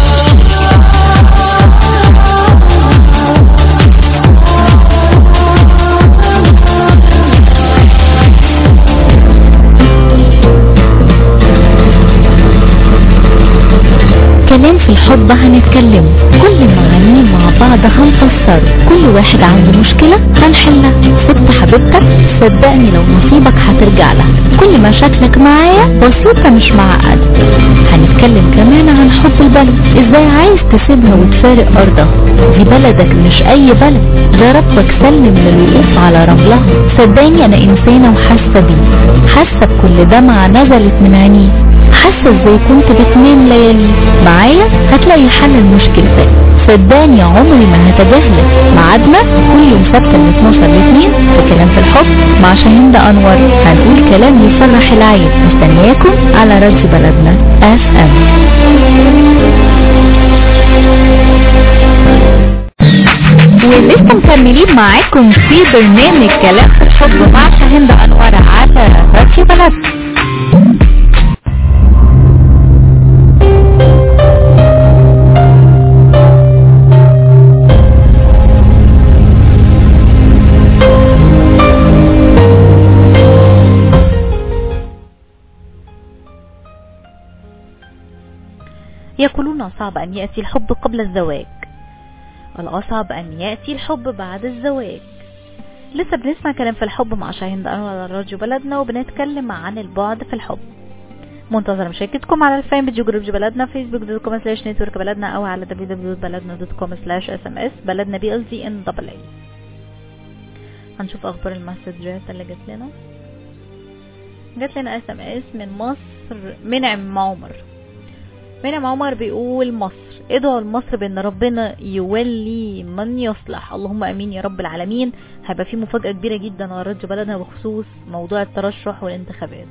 Speaker 4: كلام في الحب هنتكلم كل معانيه مع بعض هنفسر كل واحد عنده مشكلة هنحلها سبت حبيبتك صدقني لو نصيبك هترجع لها كل مشاكلك معايا بسيطة مش معقدة هنتكلم كمان عن حب البلد ازاي عايز تسيبها وتفارق ارضها دي بلدك مش اي بلد ده ربك سلم للوقوف على رملها صدقني انا انسانة وحاسة بيه حاسة بكل دمعة نزلت من عينيه حاسة ازاي كنت بتنام ليالي معايا هتلاقي حل لمشكلتك صدقني عمري ما هتجاهلك ميعادنا كل يوم سبت من 12 ل 2 في كلام في الحب مع شاهين ده انور هنقول كلام يفرح العين مستنياكم على راديو بلدنا اف ام ولسه مكملين معاكم في برنامج كلام في الحب مع شاهين ده انور على راديو بلدنا
Speaker 1: يقولون صعب أن يأتي الحب قبل الزواج الأصعب أن يأتي الحب بعد الزواج لسه بنسمع كلام في الحب مع شاهين ده أنور على راديو بلدنا وبنتكلم عن البعد في الحب منتظر مشاركتكم على الفان بيج جروب بلدنا فيسبوك دوت كوم سلاش نتورك بلدنا او على www.بلدنا.com سلاش اس ام اس بلدنا بي ال زي ان دبل اي هنشوف اخبار المسجات اللي جات لنا جات لنا اس ام اس من مصر منعم عمر منعم عمر بيقول مصر ادعوا لمصر بان ربنا يولي من يصلح اللهم امين يا رب العالمين هيبقى في مفاجاه كبيره جدا على راديو بلدنا بخصوص موضوع الترشح والانتخابات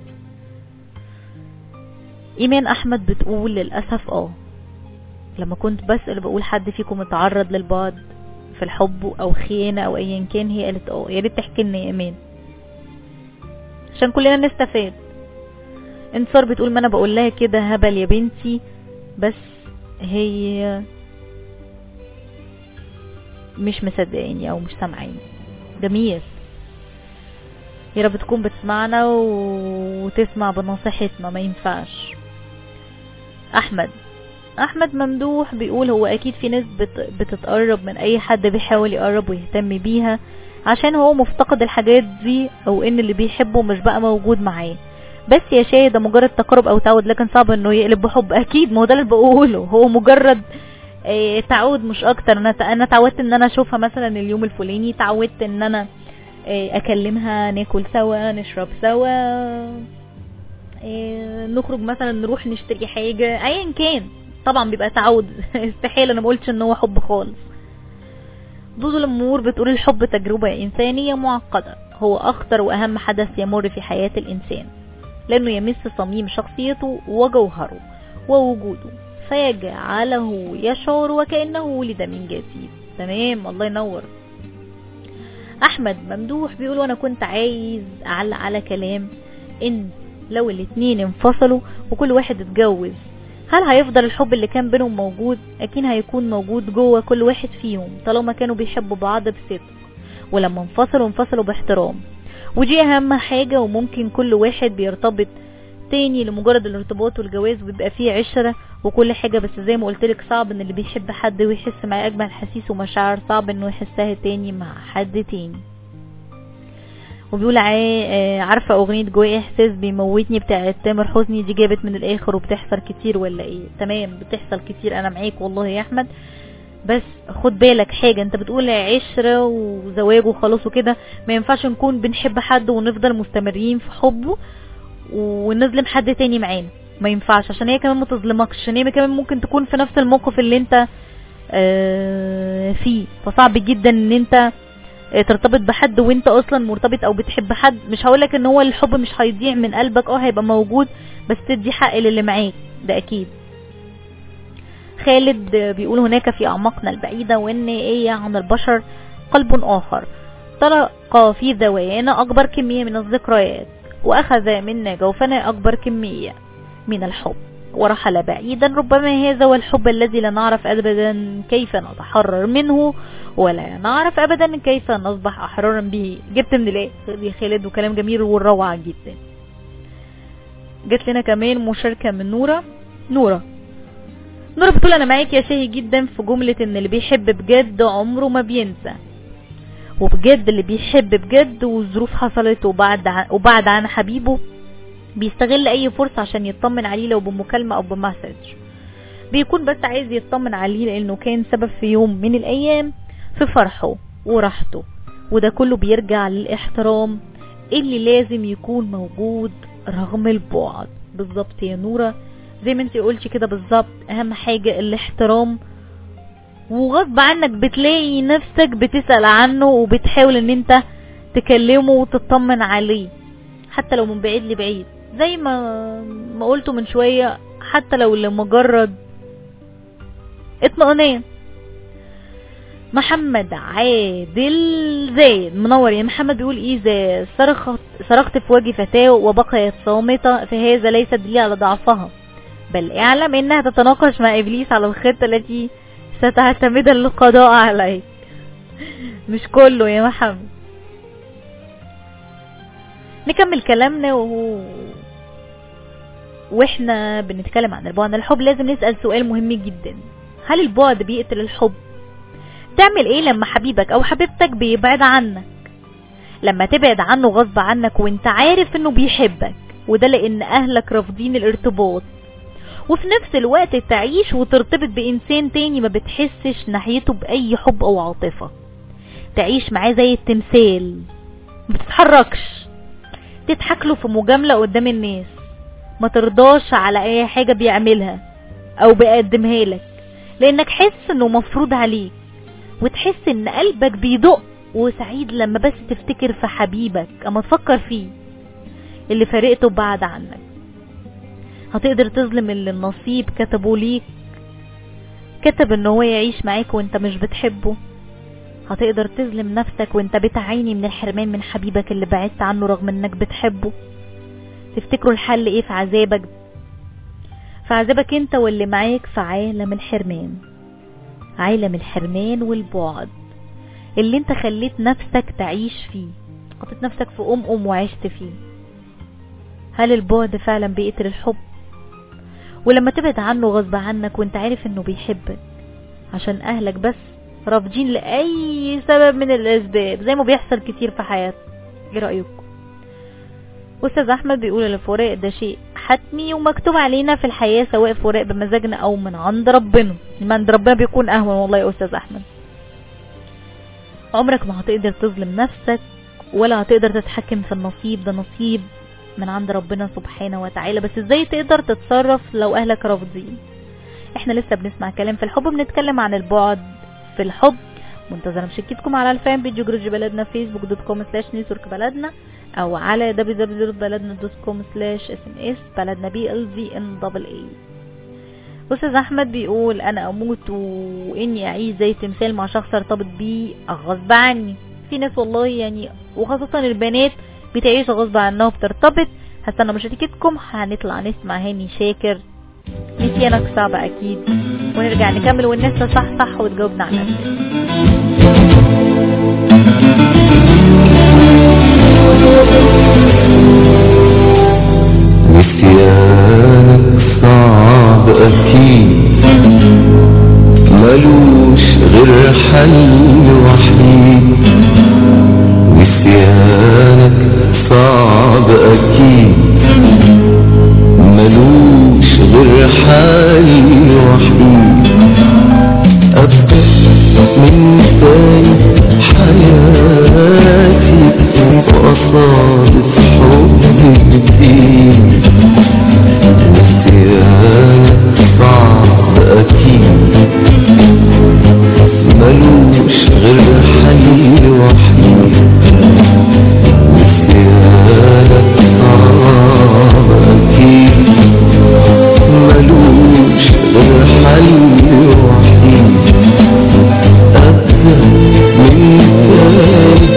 Speaker 1: ايمان احمد بتقول للاسف اه لما كنت بسال بقول حد فيكم اتعرض للبعد في الحب او خيانه او ايا كان هي قالت اه يا ريت تحكي لنا يا ايمان عشان كلنا نستفاد انتصار بتقول ما انا بقول لها كده هبل يا بنتي بس هي مش مصدقاني او مش سامعاني جميل يا رب تكون بتسمعنا وتسمع بنصيحتنا ما ينفعش احمد احمد ممدوح بيقول هو اكيد في ناس بت... بتتقرب من اي حد بيحاول يقرب ويهتم بيها عشان هو مفتقد الحاجات دي او ان اللي بيحبه مش بقى موجود معاه بس يا شاي ده مجرد تقرب او تعود لكن صعب انه يقلب بحب اكيد ما هو ده اللي بقوله هو مجرد اه تعود مش اكتر انا انا اتعودت ان انا اشوفها مثلا اليوم الفلاني اتعودت ان انا اه اكلمها ناكل سوا نشرب سوا اه نخرج مثلا نروح نشتري حاجة ايا كان طبعا بيبقى تعود استحيل انا ما قلتش ان هو حب خالص دودو الامور بتقول الحب تجربة انسانية معقدة هو اخطر واهم حدث يمر في حياة الانسان لانه يمس صميم شخصيته وجوهره ووجوده فيجعله يشعر وكأنه ولد من جديد تمام الله ينور احمد ممدوح بيقول وانا كنت عايز اعلق على كلام ان لو الاتنين انفصلوا وكل واحد اتجوز هل هيفضل الحب اللي كان بينهم موجود اكيد هيكون موجود جوه كل واحد فيهم طالما كانوا بيحبوا بعض بصدق ولما انفصلوا انفصلوا باحترام ودي اهم حاجة وممكن كل واحد بيرتبط تاني لمجرد الارتباط والجواز وبيبقى فيه عشرة وكل حاجة بس زي ما قلتلك صعب ان اللي بيحب حد ويحس معاه اجمل حسيس ومشاعر صعب انه يحسها تاني مع حد تاني وبيقول عارفة اغنية جواي احساس بيموتني بتاعت تامر حسني دي جابت من الاخر وبتحصل كتير ولا ايه تمام بتحصل كتير انا معاك والله يا احمد بس خد بالك حاجة انت بتقول عشرة وزواج وخلاص وكده ما ينفعش نكون بنحب حد ونفضل مستمرين في حبه ونظلم حد تاني معانا ما ينفعش عشان هي كمان ما تظلمكش عشان هي كمان ممكن تكون في نفس الموقف اللي انت آه، فيه فصعب جدا ان انت آه، ترتبط بحد وانت اصلا مرتبط او بتحب حد مش هقولك ان هو الحب مش هيضيع من قلبك اه هيبقى موجود بس تدي حق للي معاك ده اكيد خالد بيقول هناك في اعماقنا البعيدة وان ايه عن البشر قلب اخر طلق في ذوايانا اكبر كمية من الذكريات واخذ منا جوفنا اكبر كمية من الحب ورحل بعيدا ربما هذا هو الحب الذي لا نعرف ابدا كيف نتحرر منه ولا نعرف ابدا كيف نصبح احرارا به جبت من الايه يا خالد وكلام جميل والروعة جدا جت لنا كمان مشاركة من نورة نورة نورة بتقول انا معاك يا شاهي جدا في جملة ان اللي بيحب بجد عمره ما بينسى وبجد اللي بيحب بجد والظروف حصلت وبعد عن وبعد عن حبيبه بيستغل اي فرصة عشان يطمن عليه لو بمكالمة او بمسج بيكون بس عايز يطمن عليه لانه كان سبب في يوم من الايام في فرحه وراحته وده كله بيرجع للاحترام اللي لازم يكون موجود رغم البعد بالظبط يا نورة زي ما انت قلتي كده بالظبط اهم حاجة الاحترام وغصب عنك بتلاقي نفسك بتسأل عنه وبتحاول ان انت تكلمه وتطمن عليه حتى لو من بعيد لبعيد زي ما ما قلته من شوية حتى لو لمجرد اطمئنان محمد عادل زايد منور يا محمد بيقول ايه زي صرخت صرخت في وجه فتاة وبقيت صامتة فهذا ليس دليل على ضعفها بل اعلم انها تتناقش مع ابليس على الخطة التي ستعتمدها للقضاء عليك مش كله يا محمد نكمل كلامنا وهو واحنا بنتكلم عن البعد عن الحب لازم نسأل سؤال مهم جدا هل البعد بيقتل الحب تعمل ايه لما حبيبك او حبيبتك بيبعد عنك لما تبعد عنه غصب عنك وانت عارف انه بيحبك وده لان اهلك رافضين الارتباط وفي نفس الوقت تعيش وترتبط بانسان تاني ما بتحسش ناحيته باي حب او عاطفة تعيش معاه زي التمثال ما بتتحركش تضحك له في مجاملة قدام الناس ما ترضاش على اي حاجة بيعملها او بيقدمها لك لانك حس انه مفروض عليك وتحس ان قلبك بيدق وسعيد لما بس تفتكر في حبيبك اما تفكر فيه اللي فارقته بعد عنك هتقدر تظلم اللي النصيب كتبه ليك كتب ان هو يعيش معاك وانت مش بتحبه هتقدر تظلم نفسك وانت بتعاني من الحرمان من حبيبك اللي بعدت عنه رغم انك بتحبه تفتكروا الحل ايه في عذابك في عذابك انت واللي معاك في عالم الحرمان عالم الحرمان والبعد اللي انت خليت نفسك تعيش فيه حطيت نفسك في ام ام وعشت فيه هل البعد فعلا بيقتل الحب ولما تبعد عنه غصب عنك وانت عارف انه بيحبك عشان اهلك بس رافضين لاي سبب من الاسباب زي ما بيحصل كتير في حياتنا ايه رايكم استاذ احمد بيقول الفراق ده شيء حتمي ومكتوب علينا في الحياه سواء فراق بمزاجنا او من عند ربنا من عند ربنا بيكون اهون والله يا استاذ احمد عمرك ما هتقدر تظلم نفسك ولا هتقدر تتحكم في النصيب ده نصيب من عند ربنا سبحانه وتعالى بس ازاي تقدر تتصرف لو اهلك رافضين احنا لسه بنسمع كلام في الحب بنتكلم عن البعد في الحب منتظرة مشاركتكم على الفان بيج جروج بلدنا فيسبوك دوت كوم سلاش نيوزورك بلدنا او على www.بلدنا.com سلاش اس ام اس بلدنا بي ال في ان دبل اي استاذ احمد بيقول انا اموت واني اعيش زي تمثال مع شخص ارتبط بيه غصب عني في ناس والله يعني وخاصة البنات بتعيش غصب عنها وبترتبط هستنى مشاركتكم هنطلع نسمع هاني شاكر نسيانك صعبة اكيد ونرجع نكمل والناس صح صح وتجاوبنا على الأسئلة.
Speaker 7: نسيانك صعب أكيد ملوش غير حل وحيد نسيانك صعب أكيد ملوش غير حل وحيد أبقى من تاني حياتي وأصادف حب جديد نسيانك صعب أكيد ملوش غير حل وحيد نسيانك صعب أكيد ملوش غير حل وحيد أبدأ من تاني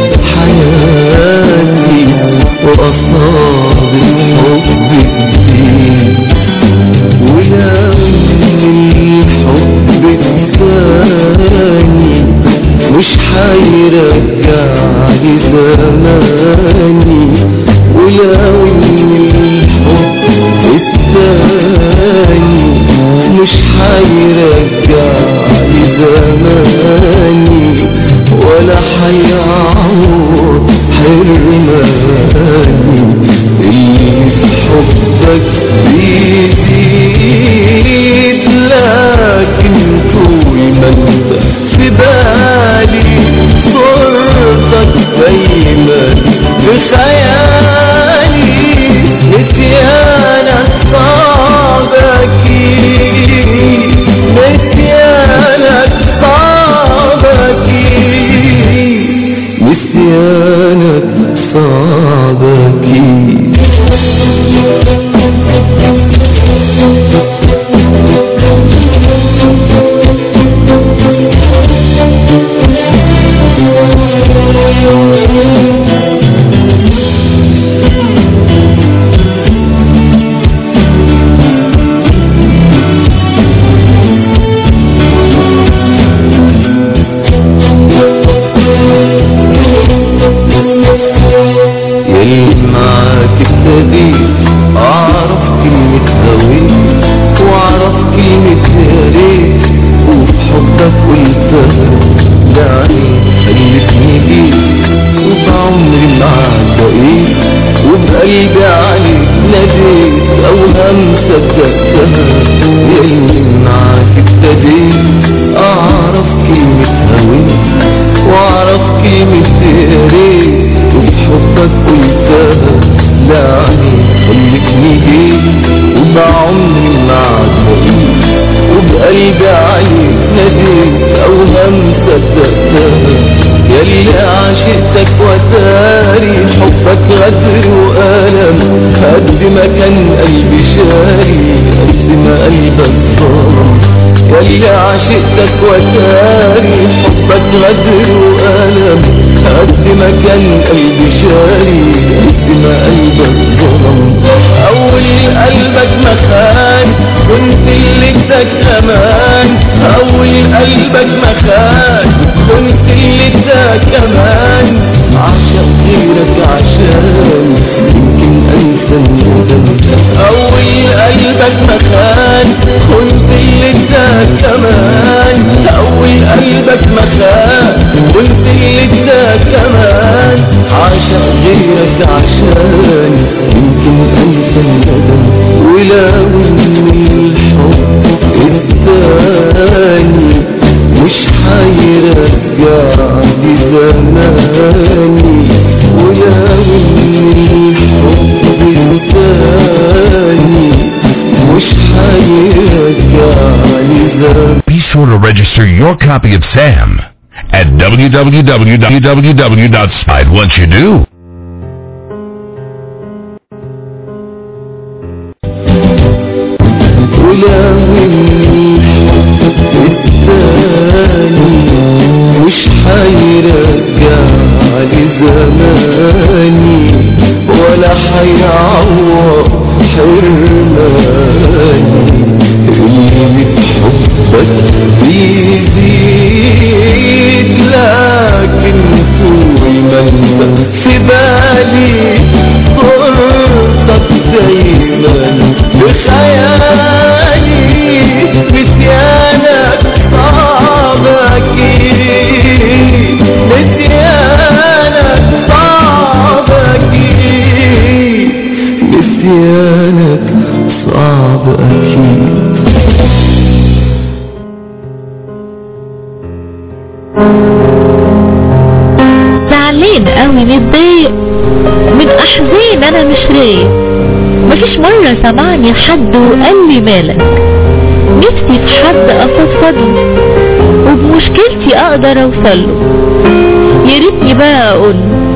Speaker 7: حياتي وأصاب الحب جديد ولو الحب الثاني مش هيرجع لي زماني ولو الحب الثاني مش هيرجع لي زماني ولا هيعوض حرماني اللي في حبك بيزيد لكن طول ما انت في بالي صورتك دايما في خيالي نسيانك صعب اكيد نسيانك صعب اكيد نسيانك صعب اكيد يلي معاك ابتديت اعرف كلمة هويت واعرف كلمة يا ريت وفي حبك قلتها دعني خلتني جيت وبعمري معاك بقيت وبقلبي عليك ناديت اوهام صدقتها يلي معاك ابتديت اعرف كلمة هويت واعرف كلمة يا ريت وبحبك قلتها دعني خلتني جيت وبعمري معاك بقيت وبقلبي عليك ناديت اوهام صدقتها يلي عشقتك وتاري حبك غدر وألم قد ما كان قلبي شاري قد ما قلبك ظلم يلي عشقتك وتاري حبك غدر وألم قد ما كان قلبي شاري قد ما قلبك ظلم أول قلبك مخان كنت اللي اداك أمان أول قلبك مخان كنت اللي اداك أمان عشق غيرك عشان يمكن أنسى الندم أول قلبك مخان كنت اللي اداك أمان أول قلبك مخان كنت اللي اداك أمان عشق غيرك عشان يمكن أنسى الندم ولو إن الحب الثاني مش هيرجع لي زماني ولو إن الحب الثاني مش هيرجع لي زماني
Speaker 5: Be sure to register your copy of Sam at www.spide. Once you do,
Speaker 7: ولو الحب الثاني مش هيرجع لي زماني ولا هيعوض حرماني اللي بحبك بيزيد لكن طول ما انت في بالي صورتك دايما بخيالي نسيانك صعب اكيد نسيانك صعب اكيد نسيانك صعب اكيد
Speaker 4: قوي متضايق من احزان انا مش رايق مفيش مرة سمعني حد وقال لي مالك نفسي في حد افضفضله وبمشكلتي اقدر اوصله يا ريتني بقى اقول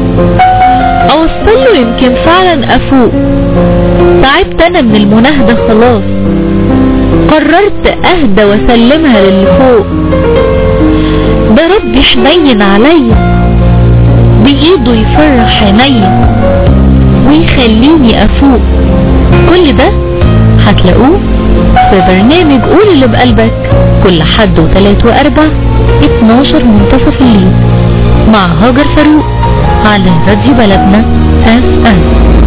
Speaker 4: اوصله يمكن فعلا افوق تعبت انا من المناهدة خلاص قررت اهدى واسلمها للي فوق ده ربي حنين عليا بايده يفرح عينيا ويخليني افوق كل ده هتلاقوه في برنامج قول اللي بقلبك كل حد وتلات واربع 12 منتصف الليل مع هاجر فاروق على راديو بلدنا اف ام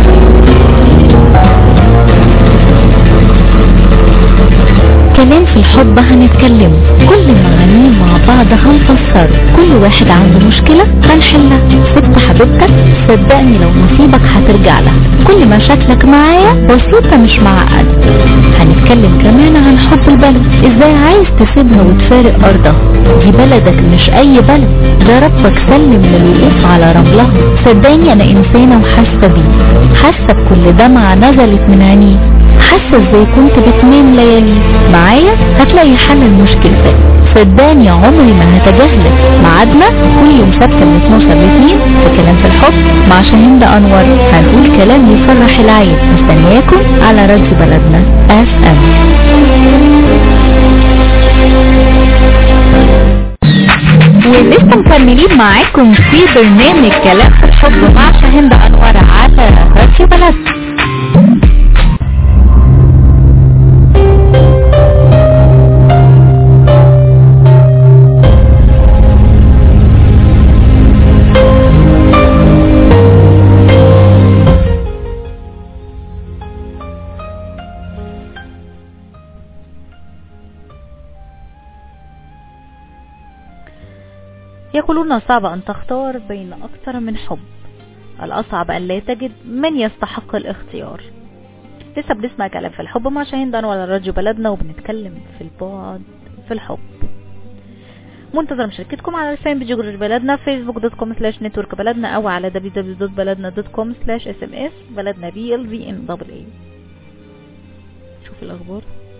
Speaker 4: كمان في الحب هنتكلم كل معانيه مع بعض هنفسر كل واحد عنده مشكلة هنحلها سبت حبيبتك صدقني لو نصيبك هترجع لها كل مشاكلك معايا بسيطة مش معقدة هنتكلم كمان عن حب البلد ازاي عايز تسيبها وتفارق ارضها دي بلدك مش اي بلد ده ربك سلم للوقوف على رملها صدقني انا انسانة وحاسة بيه حاسة بكل دمعة نزلت من عينيه حاسة ازاي كنت بتنام ليالي معايا هتلاقي حل لمشكلتك صدقني عمري ما هتجاهلك ميعادنا كل يوم سبت من 12 ل 2 في كلام في الحب مع شاهين ده انور هنقول كلام يفرح العين مستنياكم على راديو بلدنا اف ام ولسه مكملين معاكم في برنامج كلام في الحب مع شاهين ده انور على راديو بلدنا
Speaker 1: يقولون صعب أن تختار بين أكثر من حب الأصعب أن لا تجد من يستحق الاختيار لسه بنسمع كلام في الحب مع شاهين دانو على راديو بلدنا وبنتكلم في البعد في الحب منتظر مشاركتكم على الفان بيج جروج بلدنا فيسبوك دوت كوم سلاش نتورك بلدنا او على www.بلدنا.com سلاش اس ام اس بلدنا بي ال في ان دبل اي شوف الاخبار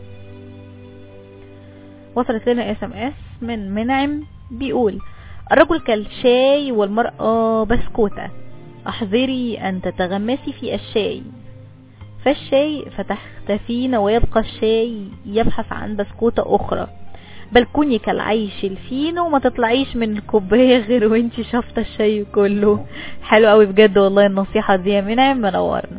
Speaker 1: وصلت لنا اس ام اس من منعم بيقول الرجل كالشاي والمرأة بسكوتة احذري ان تتغمسي في الشاي فالشاي فتختفين ويبقى الشاي يبحث عن بسكوتة اخرى بل كوني كالعيش الفين وما تطلعيش من الكوباية غير وانتي شافطة الشاي كله حلو قوي بجد والله النصيحة دي يا منعم منورنا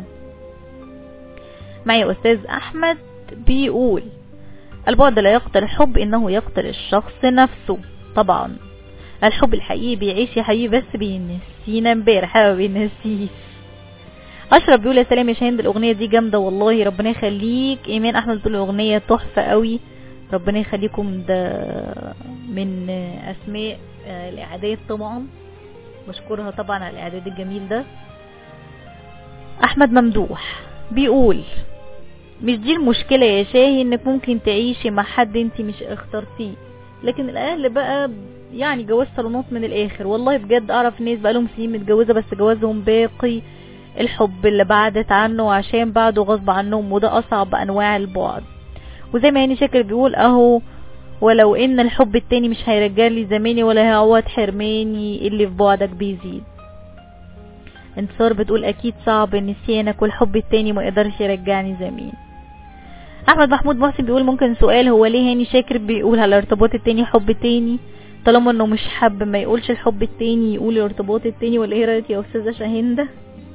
Speaker 1: معي استاذ احمد بيقول البعد لا يقتل الحب انه يقتل الشخص نفسه طبعا الحب الحقيقي بيعيش يا حبيبي بس بينسينا امبارح ما بينسيش اشرف بيقول يا سلام يا شاهين الاغنيه دي جامده والله ربنا يخليك ايمان احمد بتقول الاغنيه تحفه قوي ربنا يخليكم ده من اسماء آه، الاعداد طبعا بشكرها طبعا على الاعداد الجميل ده احمد ممدوح بيقول مش دي المشكلة يا شاهي انك ممكن تعيشي مع حد انت مش اخترتيه لكن الاهل بقى يعني جواز صالونات من الاخر والله بجد اعرف ناس بقالهم سنين متجوزة بس جوازهم باقي الحب اللي بعدت عنه عشان بعده غصب عنهم وده اصعب انواع البعد وزي ما هاني شاكر بيقول اهو ولو ان الحب التاني مش هيرجع لي زماني ولا هيعوض حرماني اللي في بعدك بيزيد انتصار بتقول اكيد صعب نسيانك والحب التاني ما يقدرش يرجعني زمين احمد محمود محسن بيقول ممكن سؤال هو ليه هاني شاكر بيقول على الارتباط التاني حب تاني طالما انه مش حب ما يقولش الحب التاني يقول الارتباط التاني ولا ايه رايك يا استاذه شاهندة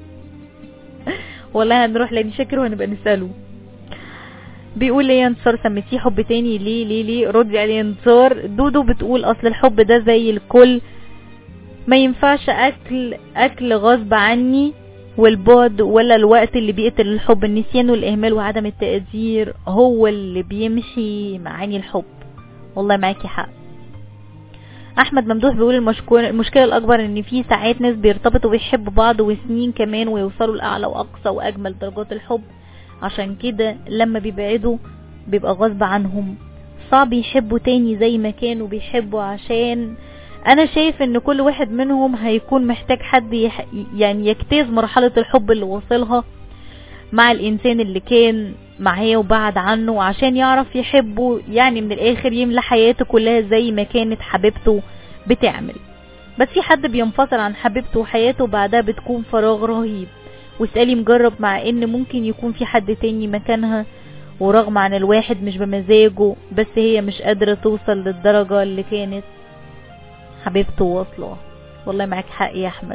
Speaker 1: والله هنروح لهاني شاكر وهنبقى نساله بيقول ليه يا انتصار سميتيه حب تاني ليه ليه ليه ردي عليه يا انتصار دودو بتقول اصل الحب ده زي الكل ما ينفعش اكل اكل غصب عني والبعد ولا الوقت اللي بيقتل الحب النسيان والاهمال وعدم التقدير هو اللي بيمحي معاني الحب والله معاكي حق احمد ممدوح بيقول المشكو- المشكله الاكبر ان في ساعات ناس بيرتبطوا ويحبوا بعض وسنين كمان ويوصلوا لاعلى واقصى واجمل درجات الحب عشان كده لما بيبعدوا بيبقى غصب عنهم صعب يحبوا تاني زي ما كانوا بيحبوا عشان انا شايف ان كل واحد منهم هيكون محتاج حد يح... يعني يجتاز مرحلة الحب اللي وصلها مع الانسان اللي كان معاه وبعد عنه عشان يعرف يحبه يعني من الاخر يملى حياته كلها زي ما كانت حبيبته بتعمل بس في حد بينفصل عن حبيبته وحياته بعدها بتكون فراغ رهيب واسألي مجرب مع ان ممكن يكون في حد تاني مكانها ورغم عن الواحد مش بمزاجه بس هي مش قادرة توصل للدرجة اللي كانت حبيبته واصلة والله معاك حق يا احمد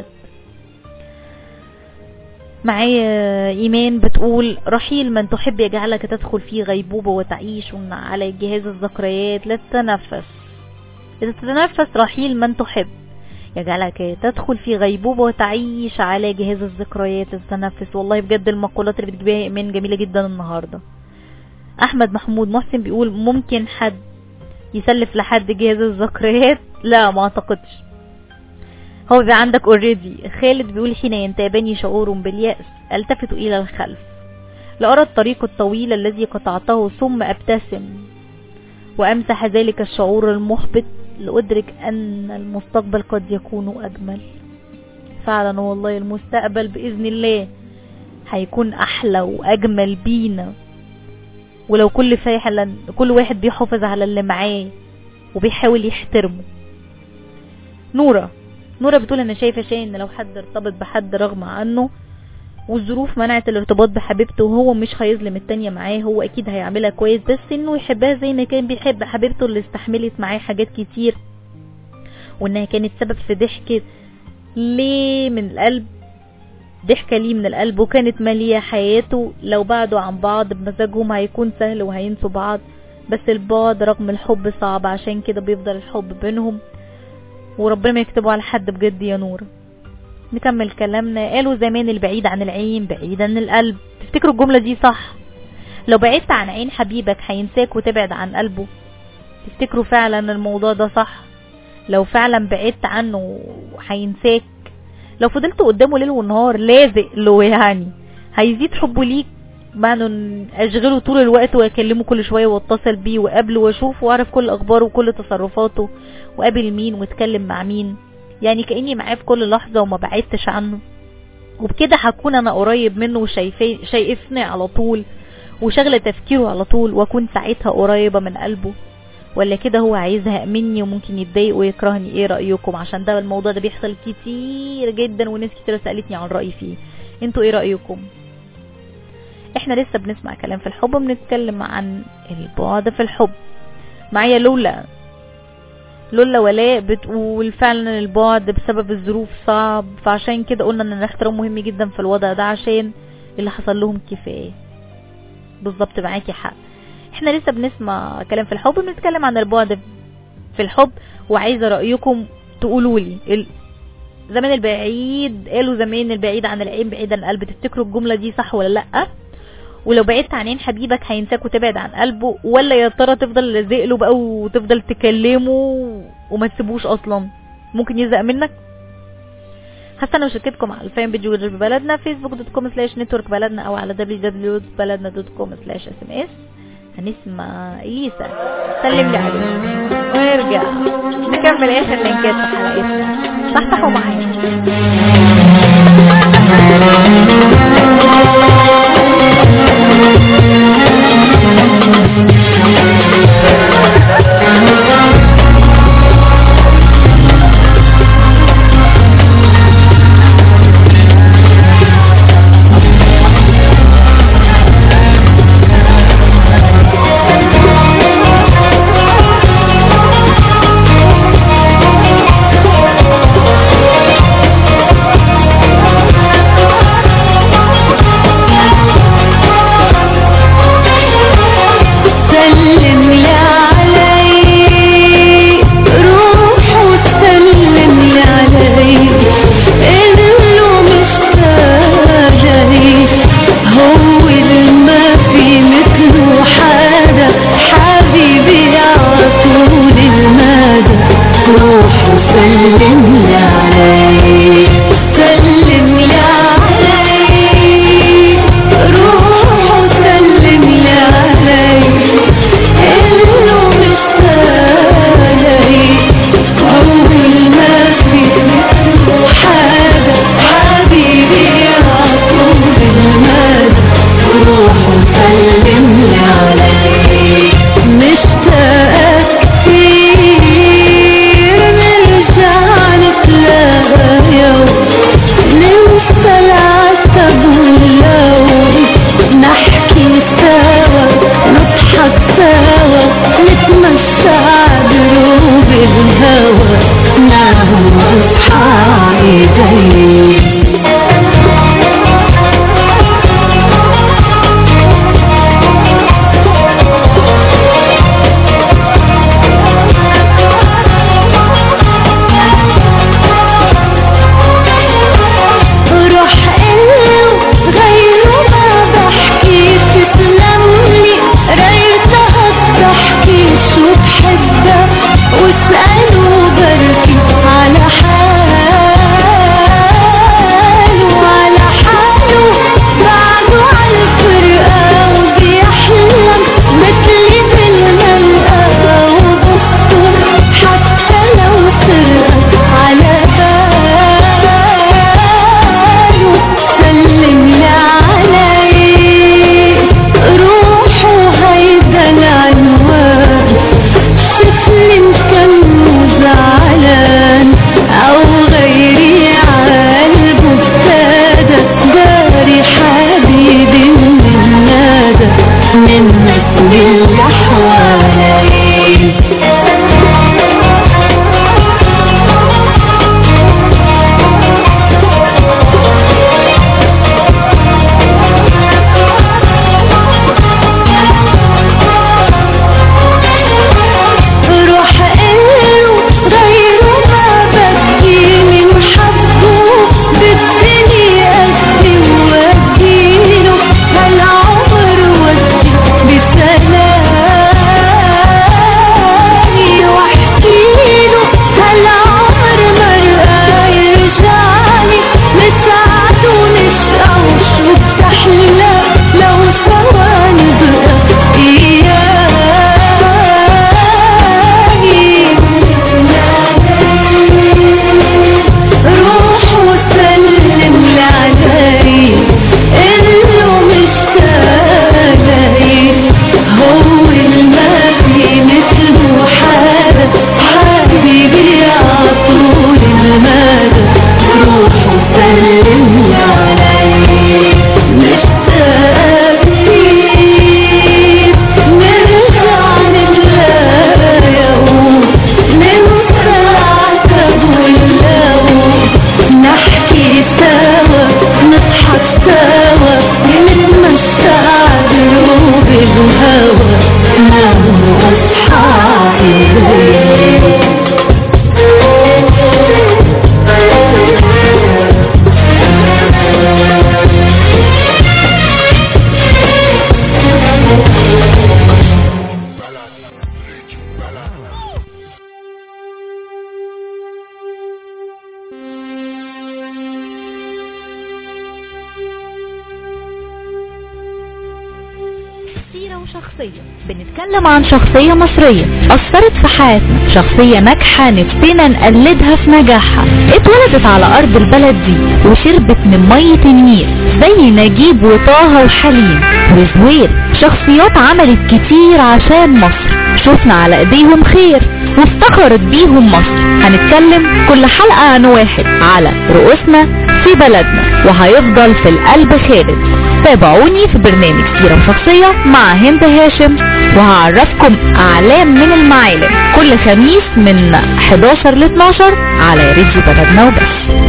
Speaker 1: معايا ايمان بتقول رحيل من تحب يجعلك تدخل في غيبوبة وتعيش على جهاز الذكريات لا تتنفس إذا تتنفس رحيل من تحب يجعلك تدخل في غيبوبة وتعيش على جهاز الذكريات التنفس والله بجد المقولات اللي بتجيبها ايمان جميلة جدا النهاردة احمد محمود محسن بيقول ممكن حد يسلف لحد جهاز الذكريات لا ما اعتقدش هو بيبقى عندك اوريدي خالد بيقول حين ينتابني شعور باليأس التفت الى الخلف لأرى الطريق الطويل الذي قطعته ثم ابتسم وامسح ذلك الشعور المحبط لأدرك أن المستقبل قد يكون أجمل فعلا والله المستقبل بإذن الله هيكون أحلى وأجمل بينا ولو كل فعلا كل واحد بيحافظ على اللي معاه وبيحاول يحترمه نورة نورة بتقول انا شايفة شيء ان لو حد ارتبط بحد رغم عنه والظروف منعت الارتباط بحبيبته وهو مش هيظلم التانية معاه هو اكيد هيعملها كويس بس انه يحبها زي ما كان بيحب حبيبته اللي استحملت معاه حاجات كتير وانها كانت سبب في ضحكة ليه من القلب ضحكة ليه من القلب وكانت مالية حياته لو بعدوا عن بعض بمزاجهم هيكون سهل وهينسوا بعض بس البعد رغم الحب صعب عشان كده بيفضل الحب بينهم وربنا ما يكتبه على حد بجد يا نور نكمل كلامنا قالوا زمان البعيد عن العين بعيد عن القلب تفتكروا الجملة دي صح لو بعدت عن عين حبيبك هينساك وتبعد عن قلبه تفتكروا فعلا الموضوع ده صح لو فعلا بعدت عنه هينساك لو فضلت قدامه ليل ونهار لازق له يعني هيزيد حبه ليك معنى ان اشغله طول الوقت واكلمه كل شوية واتصل بيه وقابله واشوفه واعرف كل اخباره وكل تصرفاته وقابل مين واتكلم مع مين يعني كأني معاه في كل لحظة وما بعدتش عنه وبكده هكون انا قريب منه وشايفاه شايفني على طول وشغلة تفكيره على طول واكون ساعتها قريبة من قلبه ولا كده هو هيزهق مني وممكن يتضايق ويكرهني ايه رأيكم عشان ده الموضوع ده بيحصل كتير جدا وناس كتير سألتني عن رأيي فيه انتوا ايه رأيكم احنا لسه بنسمع كلام في الحب وبنتكلم عن البعد في الحب معايا لولا لولا ولاء بتقول فعلا البعد بسبب الظروف صعب فعشان كده قلنا ان الاحترام مهم جدا في الوضع ده عشان اللي حصل لهم كفايه بالظبط معاكي حق احنا لسه بنسمع كلام في الحب بنتكلم عن البعد في الحب وعايزه رايكم تقولوا لي ال... زمان البعيد قالوا زمان البعيد عن العين بعيد عن القلب تفتكروا الجمله دي صح ولا لا ولو بعدت عن عين حبيبك هينساك وتبعد عن قلبه ولا يا ترى تفضل لازق له بقى وتفضل تكلمه وما تسيبوش اصلا ممكن يزهق منك هستنى مشاركتكم على الفان بيج وجر بلدنا فيسبوك دوت كوم سلاش نتورك بلدنا او على www.بلدنا دوت كوم سلاش اس ام اس هنسمع اليسا سلم لي عليه ويرجع نكمل اخر لينكات في حلقتنا صحصحوا معايا
Speaker 2: Thank إيدي روح قله غيره ما بحكي تتلملي ريتها بتحكي شو بحبها واسأله بركي على حاله على حاله بعده عالفرقة وبيحلم مثلي بالملقى وبخطر حتى لو سرقت على باله سلملي عليه روحه هيدا العنوان شكلي مكمل زعلان او غيري عالبه ابتدى داري حبيبي من النادى من مثل اللي حوالي روح قله غيره ما بدي من حبه بدني أدي وأديله هالعمر ودي بسلامي واحكيله هالعمر مرقى يرجعني نسعد ونشقى وشو بتحلى لو سوا نبقى إياي روح وسلم لعلي إنه مشتاق هو الماضي مثله حالة حبيبي عطول المدى روح وسلم لعلي مشتاق ليك نرجع نتلاقى ننسى عتب واللوم نحكي سوا نضحك سوا نتمشى عدروب الهوى نام واصحى إليك
Speaker 1: سيرة وشخصية بنتكلم عن شخصية مصرية أثرت في حياتنا شخصية ناجحة نفسنا نقلدها في نجاحها اتولدت على أرض البلد دي وشربت من مية النيل زي نجيب وطه وحليم وزوير شخصيات عملت كتير عشان مصر شفنا على ايديهم خير وافتخرت بيهم مصر هنتكلم كل حلقة عن واحد على رؤوسنا في بلدنا وهيفضل في القلب خالد تابعوني في برنامج سيرة شخصية مع هند هاشم وهعرفكم أعلام من المعالم كل خميس من 11 ل 12 على راديو بلدنا وبس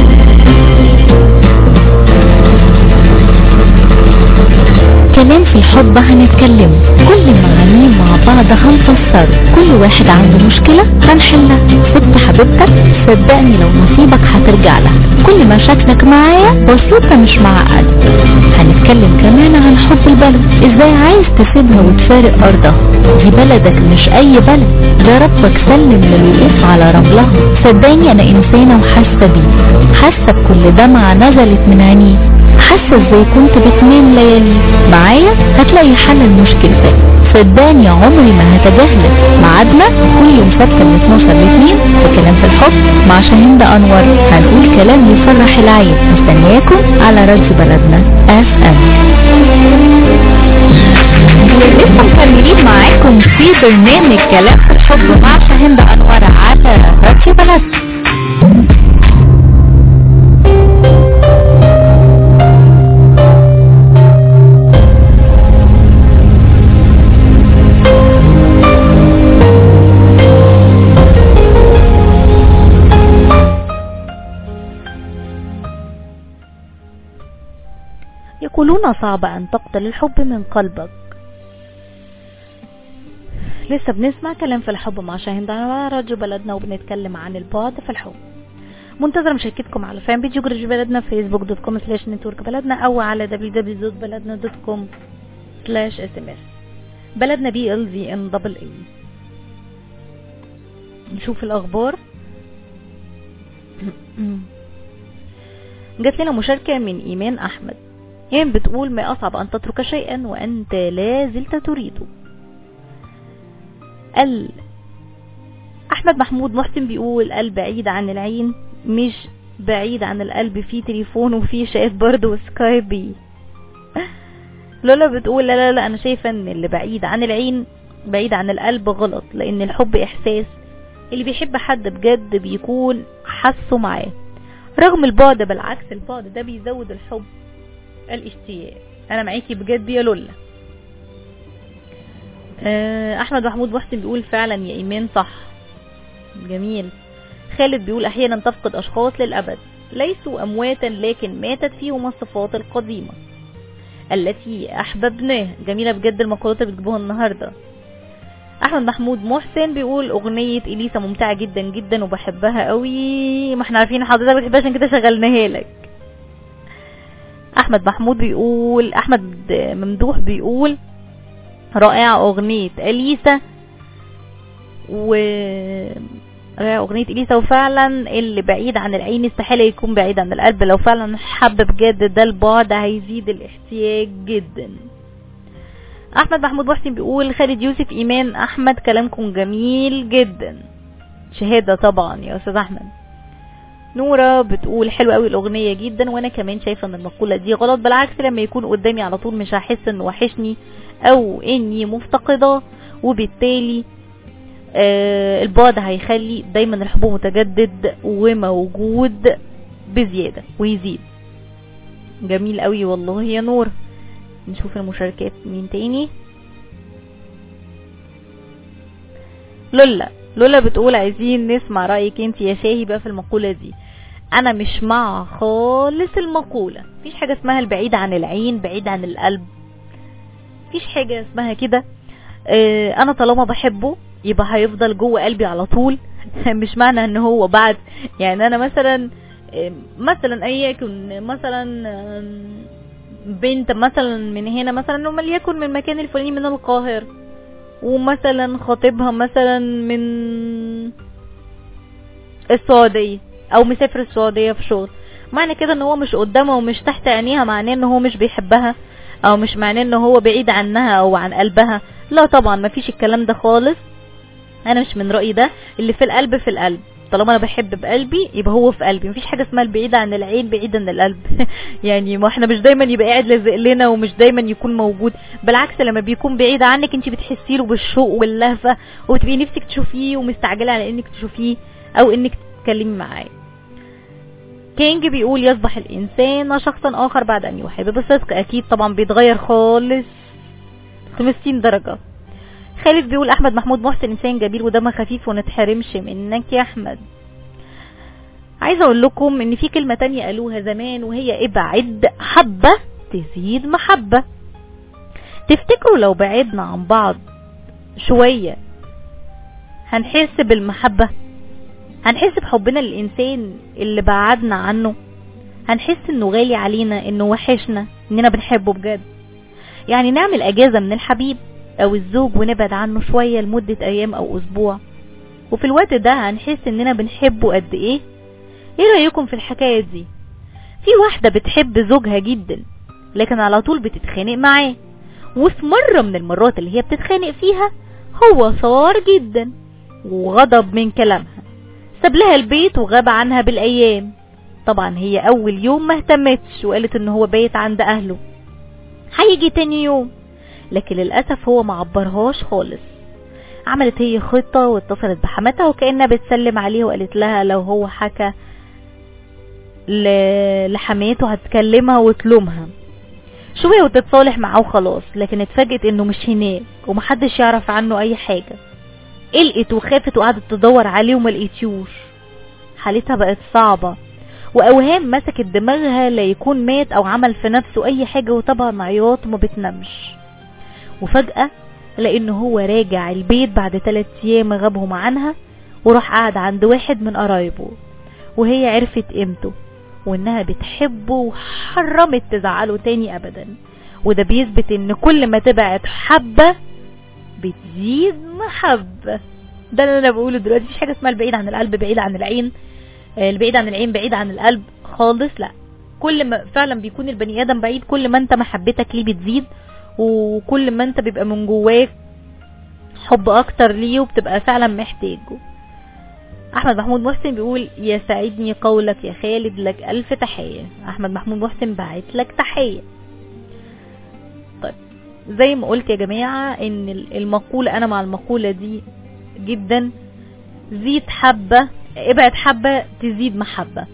Speaker 4: كلام في الحب هنتكلم كل معانيه مع بعض هنفسر كل واحد عنده مشكلة هنحلها سبت حبيبتك صدقني لو نصيبك هترجع لها كل مشاكلك معايا بسيطة مش معقدة هنتكلم كمان عن حب البلد ازاي عايز تسيبها وتفارق ارضها دي بلدك مش اي بلد ده ربك سلم للوقوف على رملها صدقني انا انسانة وحاسة بيه حاسة بكل دمعة نزلت من عينيه حاسة ازاي كنت بتنام ليالي معايا هتلاقي حل لمشكلتك صدقني عمري ما هتجاهلك ميعادنا كل يوم سبت من 12 ل 2 في كلام في الحب مع شاهين ده انور هنقول كلام يفرح العين مستنياكم على راديو بلدنا اف ام
Speaker 1: لسه مكملين معاكم في برنامج كلام في الحب مع شاهين ده انور على راديو بلدنا هنا صعب ان تقتل الحب من قلبك لسه بنسمع كلام في الحب مع شاهين على راديو بلدنا وبنتكلم عن البعد في الحب منتظرة مشاركتكم على فان بيج جورج بلدنا فيسبوك دوت كوم سلاش نتورك بلدنا او على www.بلدنا.com سلاش اس ام اس بلدنا بي ال زي ان دبل اي نشوف الاخبار جات لنا مشاركة من ايمان احمد ايمان بتقول ما اصعب ان تترك شيئا وانت لا زلت تريده ال احمد محمود محسن بيقول البعيد عن العين مش بعيد عن القلب في تليفون وفي شات برضه وسكايبي لولا بتقول لا لا لا انا شايفه ان اللي بعيد عن العين بعيد عن القلب غلط لان الحب احساس اللي بيحب حد بجد بيكون حاسه معاه رغم البعد بالعكس البعد ده بيزود الحب الاشتياق انا معاكي بجد يا لولا آه، احمد محمود محسن بيقول فعلا يا ايمان صح جميل خالد بيقول احيانا تفقد اشخاص للابد ليسوا امواتا لكن ماتت فيهم الصفات القديمة التي احببناه جميلة بجد المقولات اللي بتجيبوها النهاردة احمد محمود محسن بيقول اغنية اليسا ممتعة جدا جدا وبحبها قوي ما احنا عارفين حضرتك بتحبها عشان كده شغلناها لك احمد محمود بيقول احمد ممدوح بيقول رائعة اغنية اليسا و رائعة اغنية اليسا وفعلا اللي بعيد عن العين استحالة يكون بعيد عن القلب لو فعلا حب بجد ده البعد هيزيد الاحتياج جدا احمد محمود محسن بيقول خالد يوسف ايمان احمد كلامكم جميل جدا شهادة طبعا يا استاذ احمد نورة بتقول حلوة قوي الاغنية جدا وانا كمان شايفة ان المقولة دي غلط بالعكس لما يكون قدامي على طول مش هحس انه وحشني او اني مفتقدة وبالتالي آه البعد هيخلي دايما الحب متجدد وموجود بزيادة ويزيد جميل قوي والله يا نور نشوف المشاركات مين تاني لولا لولا بتقول عايزين نسمع رأيك انت يا شاهي بقى في المقولة دي انا مش مع خالص المقولة مفيش حاجة اسمها البعيد عن العين بعيد عن القلب مفيش حاجة اسمها كده اه انا طالما بحبه يبقى هيفضل جوه قلبي على طول مش معنى ان هو بعد يعني انا مثلا اه مثلا اي يكن مثلا اه بنت مثلا من هنا مثلا وليكن من المكان الفلاني من القاهرة ومثلا خطيبها مثلا من السعودية او مسافر السعودية في شغل معنى كده ان هو مش قدامها ومش تحت عينيها معناه ان هو مش بيحبها او مش معناه ان هو بعيد عنها او عن قلبها لا طبعا مفيش الكلام ده خالص انا مش من رأيي ده اللي في القلب في القلب طالما انا بحب بقلبي يبقى هو في قلبي مفيش حاجه اسمها البعيد عن العين بعيد عن القلب يعني ما احنا مش دايما يبقى قاعد لازق لنا ومش دايما يكون موجود بالعكس لما بيكون بعيد عنك انت بتحسي له بالشوق واللهفه وتبقي نفسك تشوفيه ومستعجله على انك تشوفيه او انك تتكلمي معاه كينج بيقول يصبح الانسان شخصا اخر بعد ان يحب بالصدق اكيد طبعا بيتغير خالص 50 درجه خالد بيقول احمد محمود محسن انسان جميل ودمه خفيف ونتحرمش منك يا احمد عايزه اقول لكم ان في كلمه تانية قالوها زمان وهي ابعد حبه تزيد محبه تفتكروا لو بعدنا عن بعض شويه هنحس بالمحبه هنحس بحبنا للانسان اللي بعدنا عنه هنحس انه غالي علينا انه وحشنا اننا بنحبه بجد يعني نعمل اجازه من الحبيب او الزوج ونبعد عنه شوية لمدة ايام او اسبوع وفي الوقت ده هنحس اننا بنحبه قد ايه ايه رأيكم في الحكاية دي في واحدة بتحب زوجها جدا لكن على طول بتتخانق معاه وفي مرة من المرات اللي هي بتتخانق فيها هو صار جدا وغضب من كلامها ساب لها البيت وغاب عنها بالايام طبعا هي اول يوم ما اهتمتش وقالت ان هو بايت عند اهله هيجي تاني يوم لكن للأسف هو ما عبرهاش خالص عملت هي خطة واتصلت بحماتها وكأنها بتسلم عليه وقالت لها لو هو حكى لحماته هتكلمها وتلومها شوية وتتصالح معاه وخلاص لكن اتفاجئت انه مش هناك ومحدش يعرف عنه اي حاجة قلقت وخافت وقعدت تدور عليه وما لقيتيوش حالتها بقت صعبة واوهام مسكت دماغها لا يكون مات او عمل في نفسه اي حاجة وطبعا عياط وما بتنامش وفجأة لان هو راجع البيت بعد ثلاث ايام غابهم عنها وراح قعد عند واحد من قرايبه وهي عرفت قيمته وانها بتحبه وحرمت تزعله تاني ابدا وده بيثبت ان كل ما تبعد حبة بتزيد محبة ده اللي انا بقوله دلوقتي مفيش حاجة اسمها البعيد عن القلب بعيد عن العين آه، البعيد عن العين بعيد عن القلب خالص لا كل ما فعلا بيكون البني ادم بعيد كل ما انت محبتك ليه بتزيد وكل ما انت بيبقى من جواك حب اكتر ليه وبتبقى فعلا محتاجه احمد محمود محسن بيقول يسعدني قولك يا خالد لك الف تحية احمد محمود محسن بعت لك تحية طيب زي ما قلت يا جماعة ان المقولة انا مع المقولة دي جدا زيد حبة ابعد حبة تزيد محبة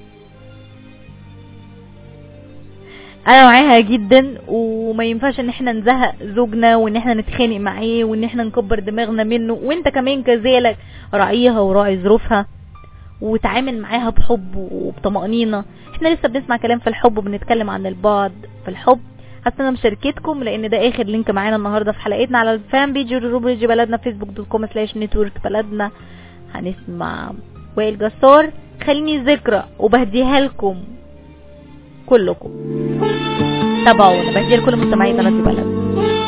Speaker 1: انا معاها جدا وما ينفعش ان احنا نزهق زوجنا وان احنا نتخانق معاه وان احنا نكبر دماغنا منه وانت كمان كذلك راعيها وراعي ظروفها وتعامل معاها بحب وبطمأنينة احنا لسه بنسمع كلام في الحب وبنتكلم عن البعد في الحب هستنى مشاركتكم لان ده اخر لينك معانا النهارده في حلقتنا على الفان بيج روبريج بلدنا فيسبوك دوت كوم سلاش نتورك بلدنا هنسمع وائل جسار خليني ذكرى وبهديها لكم كلكم تابعونا بهديها لكل مستمعي بلد بلد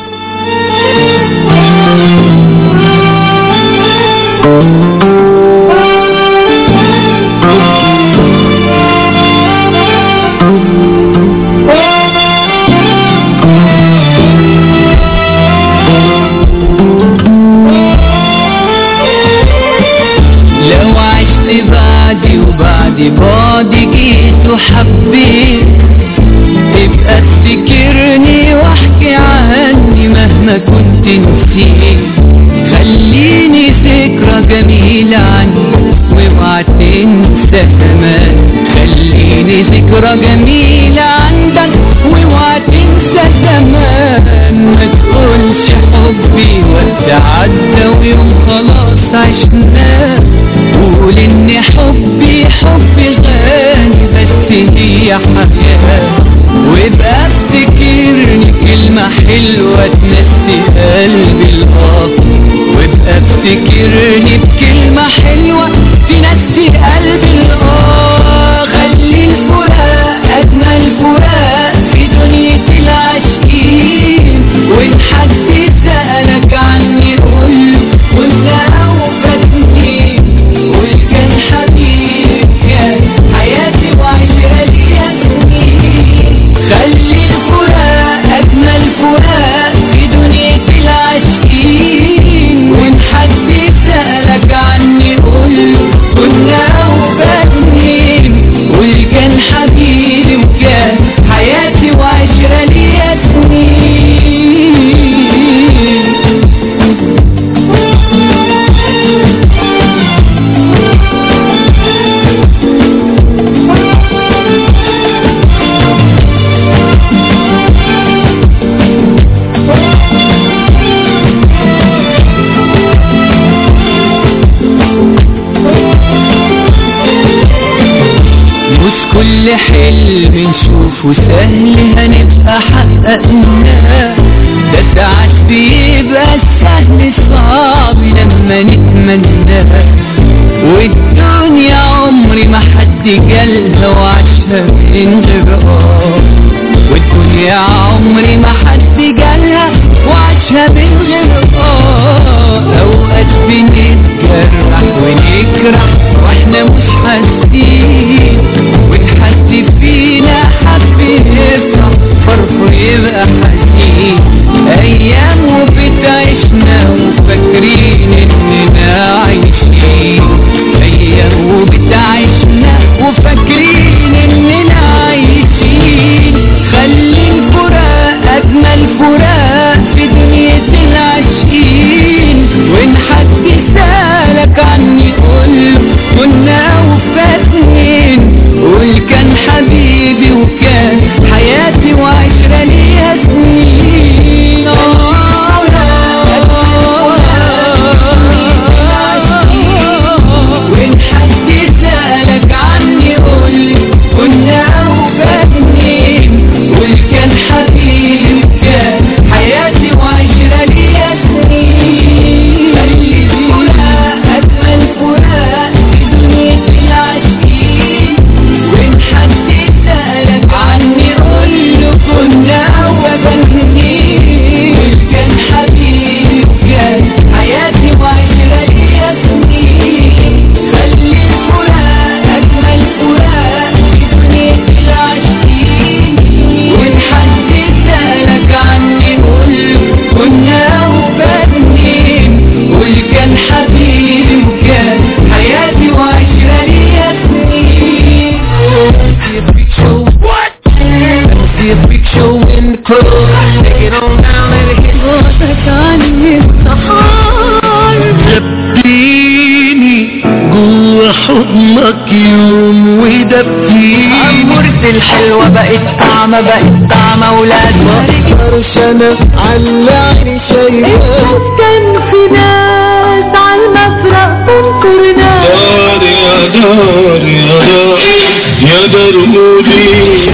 Speaker 6: لو عشت بعدي وبعد بعدي جيت وحبيت تبقى افتكرني واحكي عني مهما كنت نسيت خليني ذكرى جميلة عني واوعى تنسى كمان خليني ذكرى جميلة عندك واوعى تنسى زمان ما تقولش حبي وقت عدى ويوم خلاص عشناه قول ان حبي حبي غالي بس هي حياة وابقى افتكرني كلمة حلوة تنسي قلبي القاسي وابقى افتكرني بكلمة حلوة تنسي قلبي القاسي خلي الفراق أجمل فراق في دنيا العاشقين وإن حد سألك عني قوله كنت أوفتني والكان حبيب كان حياتي وعشرة ليا سنين خلي الفراق أجمل فراق في دنيا العاشقين وإن حد سألك عني قوله كنا أوفتني والكان حبيبي وكان حياتي وعشرة ليا سنين مش كل حلم نشوفه سهل هنبقى حققناه ده ساعات بيبقى السهل صعب لما نتمناه والدنيا عمري ما حد جالها وعاشها من غير اه والدنيا عمري ما حد جالها وعاشها من غير اه اوقات بنتجرح ونجرح واحنا مش حاسين ونحس فينا حب يفرح فرحه يبقى حزين ايام وبتعيشنا وفاكرين اننا عايشين ايام وبتعيشنا وفاكرين اننا عايشين خلي الفراق اجمل فراق في دنيا
Speaker 7: ببكي
Speaker 6: عمورتي الحلوة بقت طعمة بقت طعمة ولاد
Speaker 7: مقدرش انا على عيني شايفاه
Speaker 2: كان في ناس على المفرق تنكر ناس
Speaker 7: دار يا دار يا دار يا دار قولي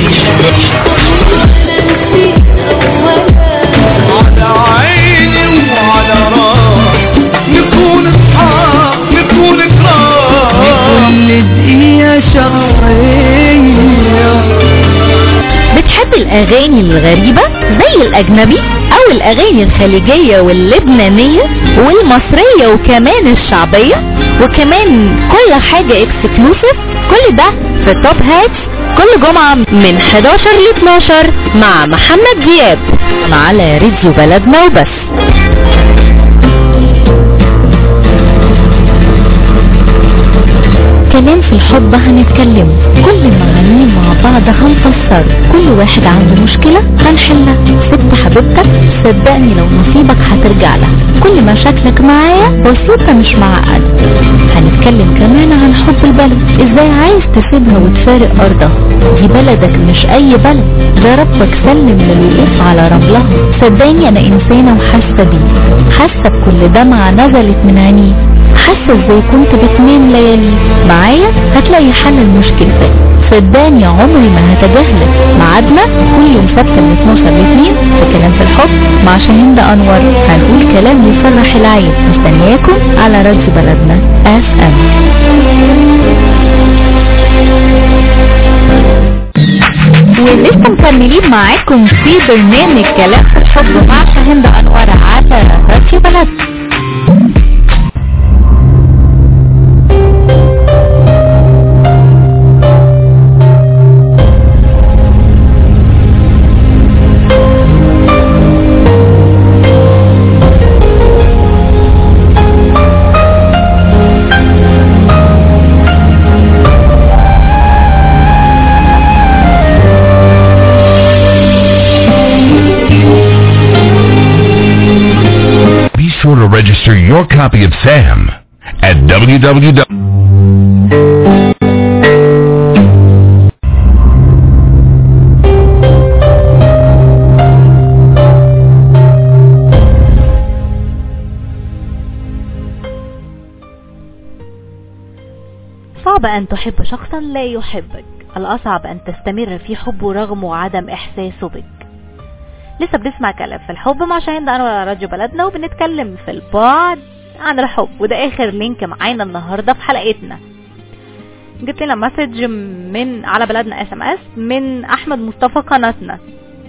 Speaker 7: على عيني وعلى راسي نكون اصحاب نكون كرام
Speaker 6: كل دقيقة شخصية
Speaker 4: بتحب الأغاني الغريبة زي الأجنبي أو الأغاني الخليجية واللبنانية والمصرية وكمان الشعبية وكمان كل حاجة اكسكلوسيف كل ده في توب هاتس كل جمعة من 11 ل 12 مع محمد دياب على راديو بلدنا وبس كلام في الحب هنتكلم كل معانيه مع بعض هنفسر كل واحد عنده مشكلة هنحلها ست حبيبتك صدقني لو نصيبك هترجع لها كل مشاكلك معايا بسيطة مش معقدة هنتكلم كمان عن حب البلد ازاي عايز تسيبها وتفارق ارضها دي بلدك مش اي بلد ده ربك سلم للوقوف على رملها صدقني انا انسانة وحاسة بيه حاسة بكل دمعة نزلت من عينيه حاسه ازاي كنت بتنام ليالي معايا هتلاقي حل لمشكلتك صدقني عمري ما هتجاهلك ميعادنا كل يوم سبت من 12 ل 2 في كلام في الحب مع شاهين ده انور هنقول كلام يفرح العين مستنياكم على راديو بلدنا اف ام ولسه مكملين معاكم في برنامج كلام في الحب مع شاهين ده انور على راديو بلدنا
Speaker 5: Be sure to register your copy of SAM at www.
Speaker 1: صعب أن تحب شخصا لا يحبك الأصعب أن تستمر في حبه رغم عدم إحساسه بك لسه بنسمع كلام في الحب مع شاهين ده أنا على راديو بلدنا وبنتكلم في البعد عن الحب وده آخر لينك معانا النهاردة في حلقتنا جبت لنا مسج من على بلدنا اس ام اس من احمد مصطفى قناتنا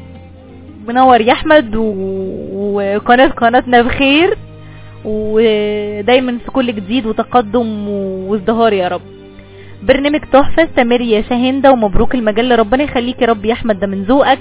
Speaker 1: منور يا احمد و... وقناه قناتنا بخير ودايما في كل جديد وتقدم وازدهار يا رب برنامج تحفه استمر يا شاهندة ومبروك المجله ربنا يخليك يا رب يا احمد ده من ذوقك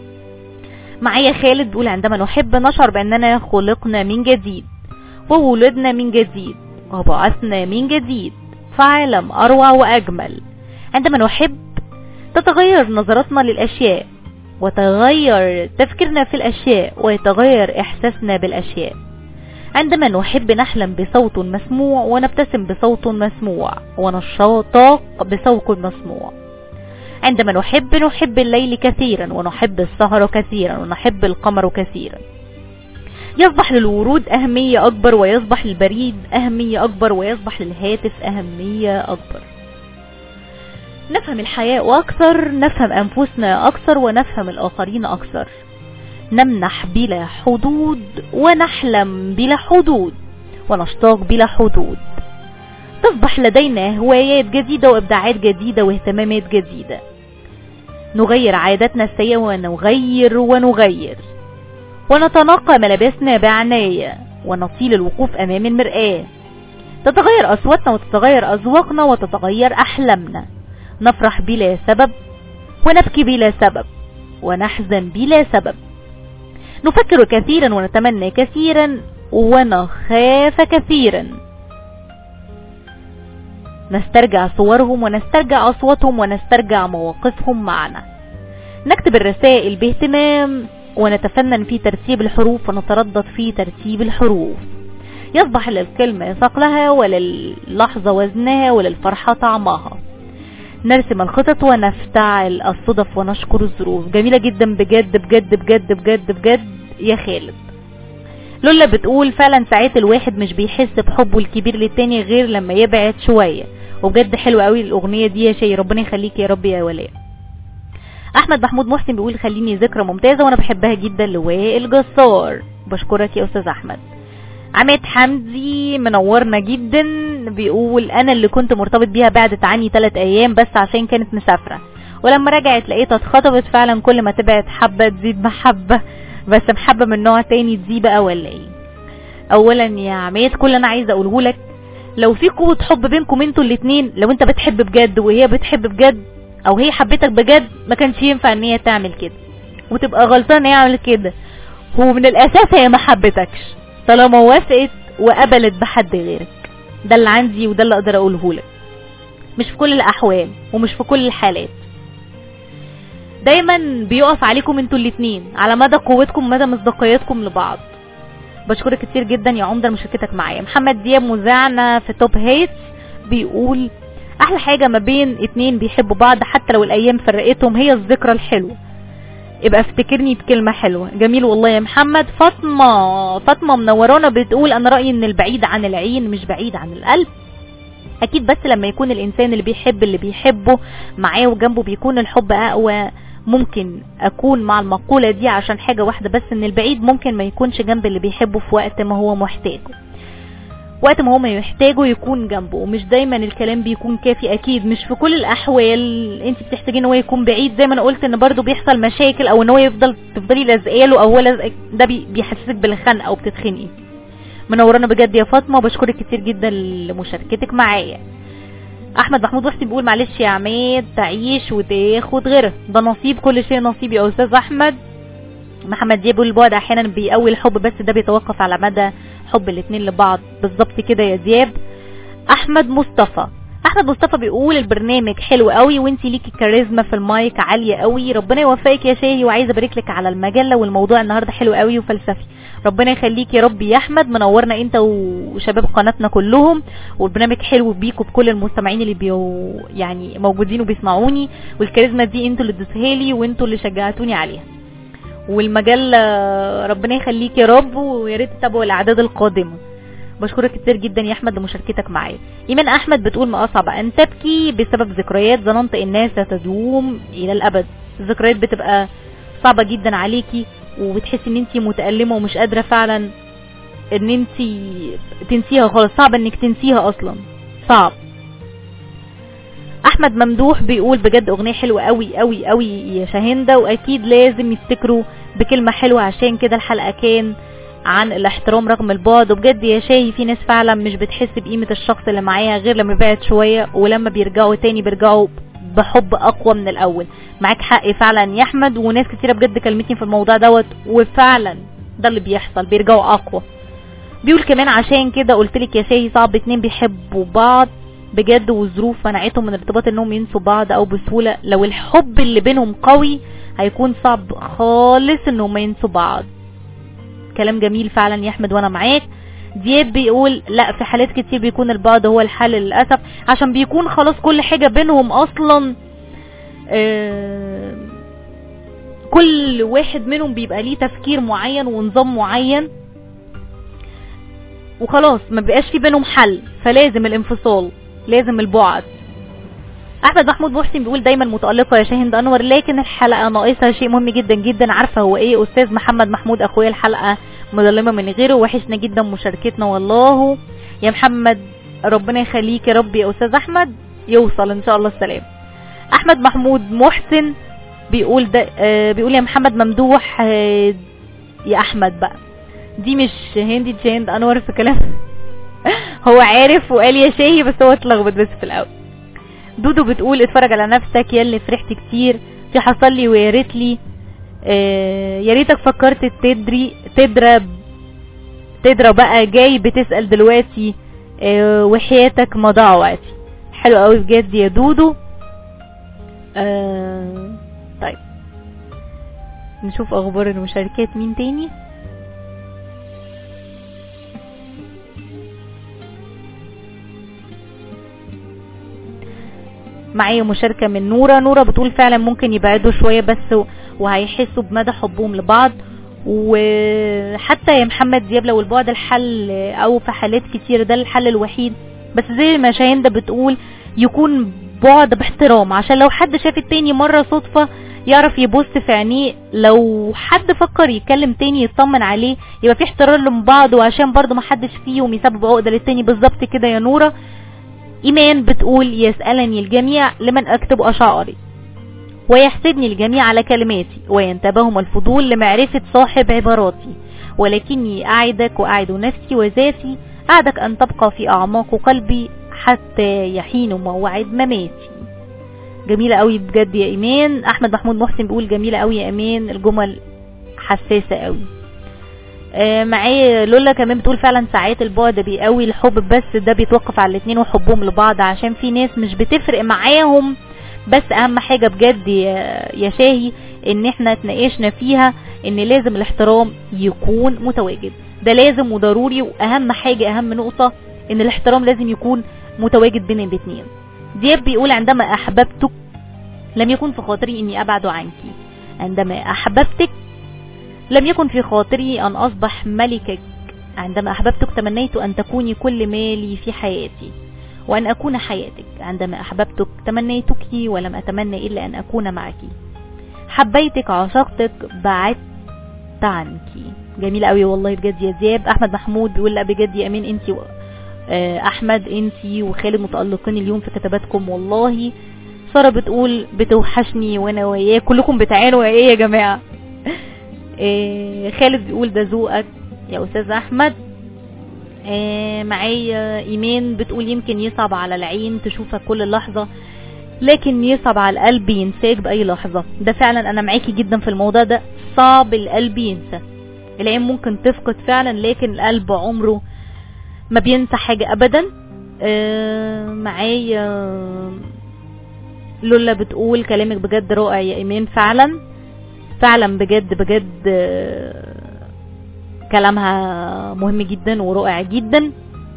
Speaker 1: معايا خالد بيقول عندما نحب نشعر باننا خلقنا من جديد وولدنا من جديد وبعثنا من جديد في عالم اروع واجمل عندما نحب تتغير نظرتنا للاشياء وتغير تفكيرنا في الاشياء ويتغير احساسنا بالاشياء عندما نحب نحلم بصوت مسموع ونبتسم بصوت مسموع ونشاطق بصوت مسموع عندما نحب نحب الليل كثيرا ونحب السهر كثيرا ونحب القمر كثيرا يصبح للورود أهمية أكبر ويصبح للبريد أهمية أكبر ويصبح للهاتف أهمية أكبر نفهم الحياة أكثر نفهم أنفسنا أكثر ونفهم الآخرين أكثر نمنح بلا حدود ونحلم بلا حدود ونشتاق بلا حدود تصبح لدينا هوايات جديدة وإبداعات جديدة واهتمامات جديدة نغير عاداتنا السيئة ونغير ونغير ونتنقى ملابسنا بعناية ونطيل الوقوف أمام المرآة تتغير أصواتنا وتتغير أذواقنا وتتغير أحلامنا نفرح بلا سبب ونبكي بلا سبب ونحزن بلا سبب نفكر كثيرا ونتمنى كثيرا ونخاف كثيرا نسترجع صورهم ونسترجع أصواتهم ونسترجع مواقفهم معنا نكتب الرسائل باهتمام ونتفنن في ترتيب الحروف ونتردد في ترتيب الحروف يصبح للكلمة ثقلها وللحظة وزنها وللفرحة طعمها نرسم الخطط ونفتعل الصدف ونشكر الظروف جميلة جدا بجد بجد بجد بجد بجد يا خالد لولا بتقول فعلا ساعات الواحد مش بيحس بحبه الكبير للتاني غير لما يبعد شوية وبجد حلوة قوي الاغنية دي يا شي ربنا يخليك يا رب يا ولاء احمد محمود محسن بيقول خليني ذكرى ممتازة وانا بحبها جدا لوائل جسار بشكرك يا استاذ احمد عماد حمدي منورنا جدا بيقول انا اللي كنت مرتبط بيها بعدت عني ثلاث ايام بس عشان كانت مسافرة ولما رجعت لقيتها اتخطبت فعلا كل ما تبعد حبة تزيد محبة بس محبة من نوع تاني دي بقى ولا ايه اولا يا عماد كل اللي انا عايزه اقوله لك لو في قوة حب بينكم انتوا الاتنين لو انت بتحب بجد وهي بتحب بجد او هي حبتك بجد ما كانش ينفع ان هي تعمل كده وتبقى غلطان ان هي عملت كده هو من الاساس هي ما حبتكش طالما وافقت وقبلت بحد غيرك ده اللي عندي وده اللي اقدر اقوله لك مش في كل الاحوال ومش في كل الحالات دايما بيقف عليكم انتوا الاتنين على مدى قوتكم ومدى مصداقيتكم لبعض بشكرك كتير جدا يا عمده لمشاركتك معايا محمد دياب مذيعنا في توب هيتس بيقول احلى حاجه ما بين اتنين بيحبوا بعض حتى لو الايام فرقتهم هي الذكرى الحلوه يبقى افتكرني بكلمة حلوة جميل والله يا محمد فاطمة فاطمة منورانا بتقول انا رأيي ان البعيد عن العين مش بعيد عن القلب اكيد بس لما يكون الانسان اللي بيحب اللي بيحبه معاه وجنبه بيكون الحب اقوى ممكن اكون مع المقولة دي عشان حاجة واحدة بس ان البعيد ممكن ما يكونش جنب اللي بيحبه في وقت ما هو محتاجه وقت ما هو ما يحتاجه يكون جنبه ومش دايما الكلام بيكون كافي اكيد مش في كل الاحوال انت بتحتاجي ان هو يكون بعيد زي ما انا قلت ان برضو بيحصل مشاكل او ان هو يفضل تفضلي لازقاله او هو لازق ده بي- بيحسسك بالخنقه او بتتخنقي منورانا بجد يا فاطمه وبشكرك كتير جدا لمشاركتك معايا احمد محمود وحسي بيقول معلش يا عماد تعيش وتاخد غيرها ده نصيب كل شيء نصيب يا استاذ احمد محمد دياب بيقول البعد احيانا بيقوي الحب بس ده بيتوقف على مدى حب الاتنين لبعض بالظبط كده يا دياب احمد مصطفى احمد مصطفى بيقول البرنامج حلو قوي وانتي ليكي كاريزما في المايك عاليه قوي ربنا يوفقك يا شاهي وعايزه ابارك لك على المجله والموضوع النهارده حلو قوي وفلسفي ربنا يخليك يا رب يا احمد منورنا انت وشباب قناتنا كلهم والبرنامج حلو بيك وبكل المستمعين اللي بيو يعني موجودين وبيسمعوني والكاريزما دي انتوا اللي اديتوها لي وانتوا اللي شجعتوني عليها والمجله ربنا يخليك يا رب ويا ريت تتابعوا الاعداد القادمه بشكرك كتير جدا يا احمد لمشاركتك معايا ايمان احمد بتقول ما اصعب ان تبكي بسبب ذكريات ظننت انها ستدوم الى الابد الذكريات بتبقى صعبه جدا عليكي وبتحسي ان انت متالمه ومش قادره فعلا ان انت تنسيها خالص صعب انك تنسيها اصلا صعب احمد ممدوح بيقول بجد اغنيه حلوه قوي قوي قوي يا شاهنده واكيد لازم يفتكروا بكلمه حلوه عشان كده الحلقه كان عن الاحترام رغم البعد وبجد يا شاهي في ناس فعلا مش بتحس بقيمه الشخص اللي معاها غير لما يبعد شويه ولما بيرجعوا تاني بيرجعوا بحب اقوى من الاول معاك حق فعلا يا احمد وناس كتيره بجد كلمتني في الموضوع دوت وفعلا ده اللي بيحصل بيرجعوا اقوى بيقول كمان عشان كده قلت لك يا شاهي صعب اتنين بيحبوا بعض بجد والظروف منعتهم من الارتباط انهم ينسوا بعض او بسهوله لو الحب اللي بينهم قوي هيكون صعب خالص انهم ينسوا بعض كلام جميل فعلا يا احمد وانا معاك دياب بيقول لا في حالات كتير بيكون البعد هو الحل للاسف عشان بيكون خلاص كل حاجه بينهم اصلا آه، كل واحد منهم بيبقى ليه تفكير معين ونظام معين وخلاص ما بقاش في بينهم حل فلازم الانفصال لازم البعد احمد محمود محسن بيقول دايما متالقه يا شاهين انور لكن الحلقه ناقصها شيء مهم جدا جدا عارفه هو ايه استاذ محمد محمود اخويا الحلقه مظلمه من غيره وحشنا جدا مشاركتنا والله يا محمد ربنا يخليك يا رب يا استاذ احمد يوصل ان شاء الله السلام احمد محمود محسن بيقول ده آه بيقول يا محمد ممدوح آه يا احمد بقى دي مش هندي دي هند انور في كلام هو عارف وقال يا شاهي بس هو اتلخبط بس في الاول دودو بتقول اتفرج على نفسك يا اللي فرحت كتير في حصل لي ويا ريت لي آه يا ريتك فكرت تدري تضرب تضرب بقى جاي بتسأل دلوقتي آه وحياتك ما ضاع وقتي حلو قوي بجد يا دودو آه طيب نشوف اخبار المشاركات مين تاني معايا مشاركة من نورة نورة بتقول فعلا ممكن يبعدوا شوية بس و- وهيحسوا بمدى حبهم لبعض وحتى يا محمد دياب لو البعد الحل او في حالات كتير ده الحل الوحيد بس زي ما شاهين ده بتقول يكون بعد باحترام عشان لو حد شاف التاني مرة صدفة يعرف يبص في عينيه لو حد فكر يتكلم تاني يطمن عليه يبقى في احترام من بعض وعشان برضه ما حدش فيهم يسبب عقدة للتاني بالظبط كده يا نورة ايمان بتقول يسألني الجميع لمن اكتب اشعاري ويحسدني الجميع على كلماتي وينتبههم الفضول لمعرفة صاحب عباراتي ولكني أعدك وأعد نفسي وذاتي أعدك أن تبقى في أعماق قلبي حتى يحين موعد مماتي جميلة قوي بجد يا إيمان أحمد محمود محسن بيقول جميلة قوي يا إيمان الجمل حساسة قوي آه، معايا لولا كمان بتقول فعلا ساعات البعد بيقوي الحب بس ده بيتوقف على الاتنين وحبهم لبعض عشان في ناس مش بتفرق معاهم بس اهم حاجة بجد يا يا شاهي ان احنا اتناقشنا فيها ان لازم الاحترام يكون متواجد ده لازم وضروري واهم حاجة اهم نقطة ان الاحترام لازم يكون متواجد بين الاتنين دياب بيقول عندما احببتك لم يكن في خاطري اني ابعد عنك عندما احببتك لم يكن في خاطري ان اصبح ملكك عندما احببتك تمنيت ان تكوني كل مالي في حياتي وأن أكون حياتك عندما أحببتك تمنيتك ولم أتمنى إلا أن أكون معك حبيتك عشقتك بعدت عنك جميل قوي والله بجد يا زياب أحمد محمود بيقول لا بجد يا أمين أنت أحمد أنت وخالد متألقين اليوم في كتاباتكم والله سارة بتقول بتوحشني وانا وياه كلكم بتعانوا ايه يا جماعة إيه خالد بيقول ده ذوقك يا استاذ احمد آه، معايا ايمان بتقول يمكن يصعب على العين تشوفك كل لحظة لكن يصعب على القلب ينساك بأي لحظة ده فعلا انا معاكي جدا في الموضوع ده صعب القلب ينسى العين ممكن تفقد فعلا لكن القلب عمره ما بينسى حاجة ابدا آه، معايا لولا بتقول كلامك بجد رائع يا ايمان فعلا فعلا بجد بجد آه، كلامها مهم جدا ورائع جدا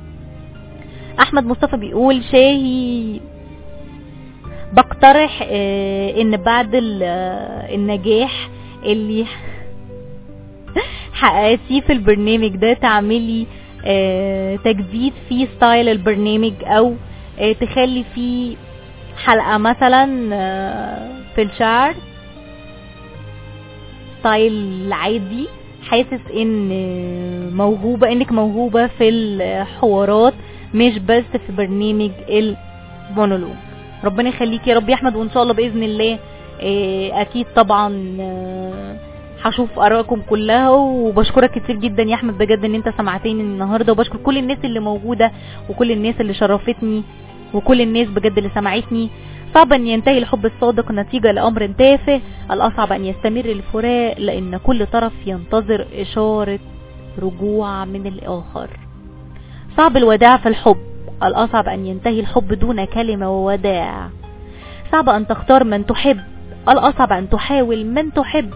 Speaker 1: احمد مصطفى بيقول شاهي بقترح آه، ان بعد ال- آه، النجاح اللي حققتيه في البرنامج ده تعملي آه، تجديد في ستايل البرنامج او آه، تخلي فيه حلقة مثلا آه، في الشعر ستايل عادي حاسس ان موهوبة انك موهوبة في الحوارات مش بس في برنامج المونولوج ربنا يخليك يا رب يا احمد وان شاء الله باذن الله آه، اكيد طبعا آه، هشوف ارائكم كلها وبشكرك كتير جدا يا احمد بجد ان انت سمعتني النهارده وبشكر كل الناس اللي موجوده وكل الناس اللي شرفتني وكل الناس بجد اللي سمعتني صعب ان ينتهي الحب الصادق نتيجة لامر تافه الاصعب ان يستمر الفراق لان كل طرف ينتظر اشارة رجوع من الاخر صعب الوداع في الحب الاصعب ان ينتهي الحب دون كلمة ووداع صعب ان تختار من تحب الاصعب ان تحاول من تحب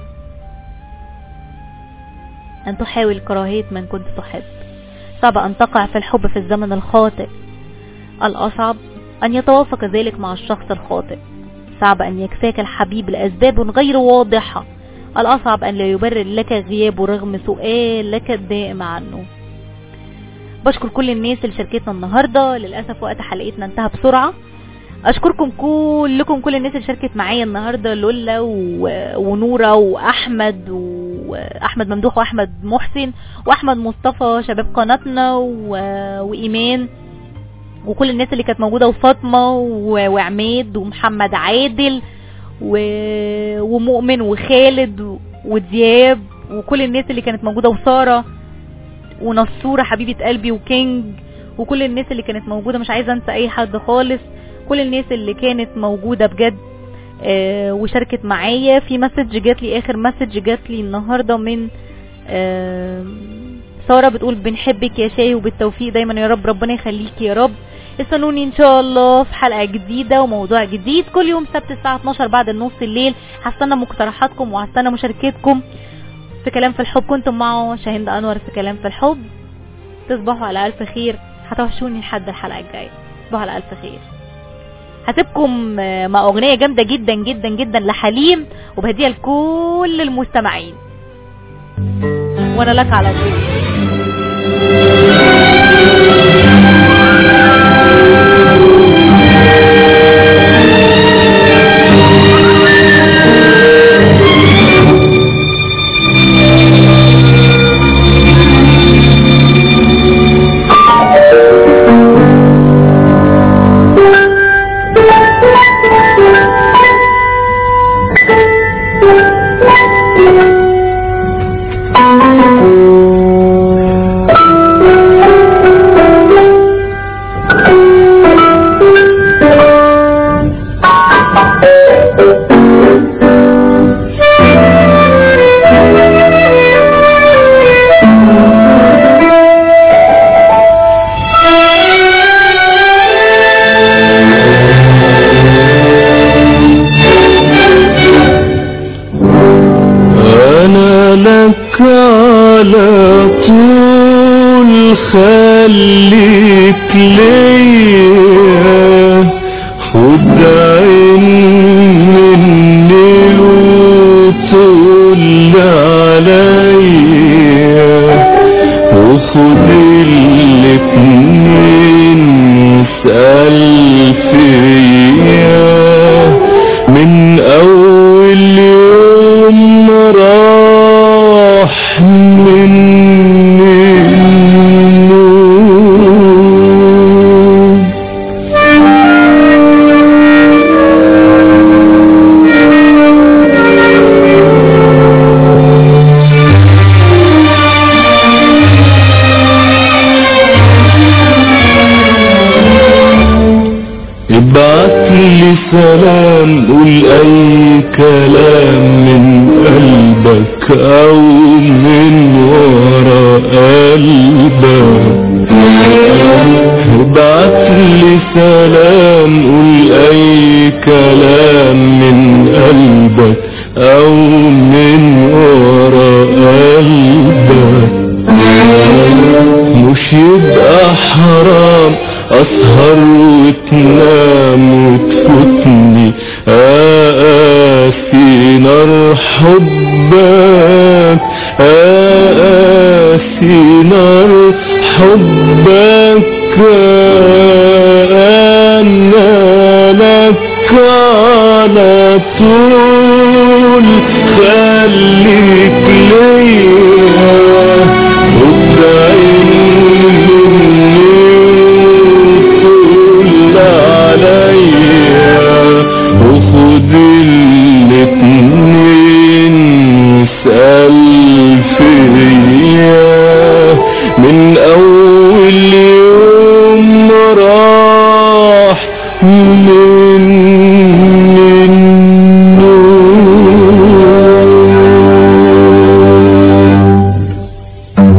Speaker 1: ان تحاول كراهية من كنت تحب صعب ان تقع في الحب في الزمن الخاطئ الأصعب أن يتوافق ذلك مع الشخص الخاطئ صعب أن يكفاك الحبيب لأسباب غير واضحة الأصعب أن لا يبرر لك غيابه رغم سؤالك الدائم عنه بشكر كل الناس اللي شاركتنا النهاردة للأسف وقت حلقتنا انتهى بسرعة أشكركم كلكم كل الناس اللي شاركت معايا النهاردة لولا و... ونورة وأحمد وأحمد ممدوح وأحمد محسن وأحمد مصطفى شباب قناتنا و... وإيمان وكل الناس اللي كانت موجودة وفاطمة و- وعماد ومحمد عادل و... ومؤمن وخالد و- ودياب وكل الناس اللي كانت موجودة وسارة ونصورة حبيبة قلبي وكينج وكل الناس اللي كانت موجودة مش عايزة انسى اي حد خالص كل الناس اللي كانت موجودة بجد آه وشاركت معايا في مسج جات لي اخر مسج جات لي النهارده من آه سارة بتقول بنحبك يا شاي وبالتوفيق دايما يا رب ربنا يخليك يا رب استنوني ان شاء الله في حلقة جديدة وموضوع جديد كل يوم سبت الساعة 12 بعد النص الليل هستنى مقترحاتكم وهستنى مشاركتكم في كلام في الحب كنتم معه شاهين انور في كلام في الحب تصبحوا على الف خير هتوحشوني لحد الحلقة الجاية تصبحوا على الف خير هسيبكم آه، مع اغنية جامدة جدا جدا جدا لحليم وبهديها لكل المستمعين وانا لك على طول
Speaker 7: أنا لك على طول خليك ليا خد عين مني وطول عليا وخد الاتنين اسأل فيا من أول يوم راح مني النور ابعت لي سلام قول اي كلام من قلبك او من ورا قلبك ابعت لي سلام قول اي كلام من قلبك او من ورا قلبك مش يبقى حرام اسهر وتنام وتفوتني اقاسي نار حبك اقاسي نار حبك انا لك على طول خليك ليا خد عيني وطول عليا وخد الاتنين اسأل فيا من اول يوم راح من النور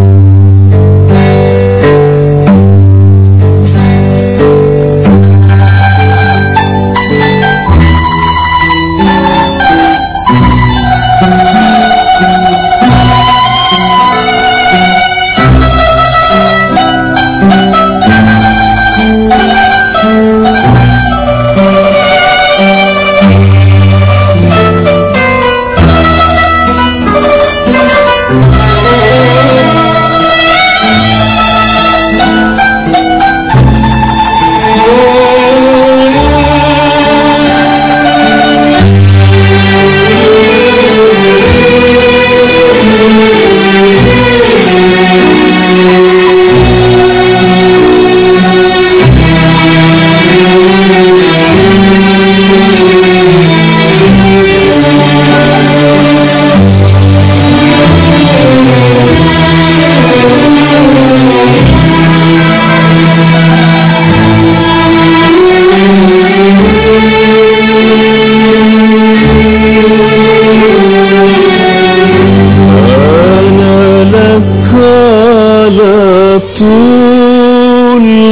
Speaker 7: أنا لك على طول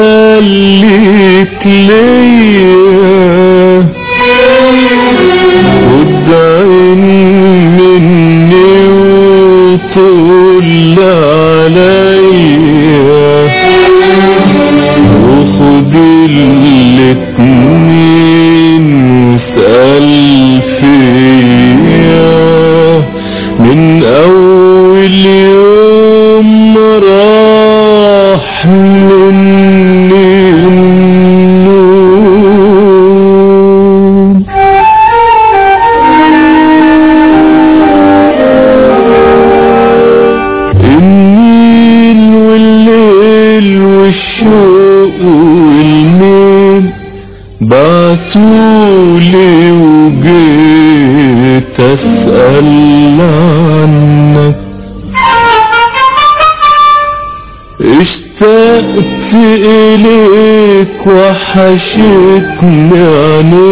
Speaker 7: خليك ليا خد عين مني وطول عليا وخد الاتنين مني النوم النيل والليل والشوق والميل بعتولي وجيت اسأل عنك اشتقت اليك وحشتني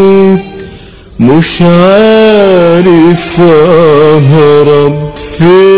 Speaker 7: عينيك مش عارف اهرب فين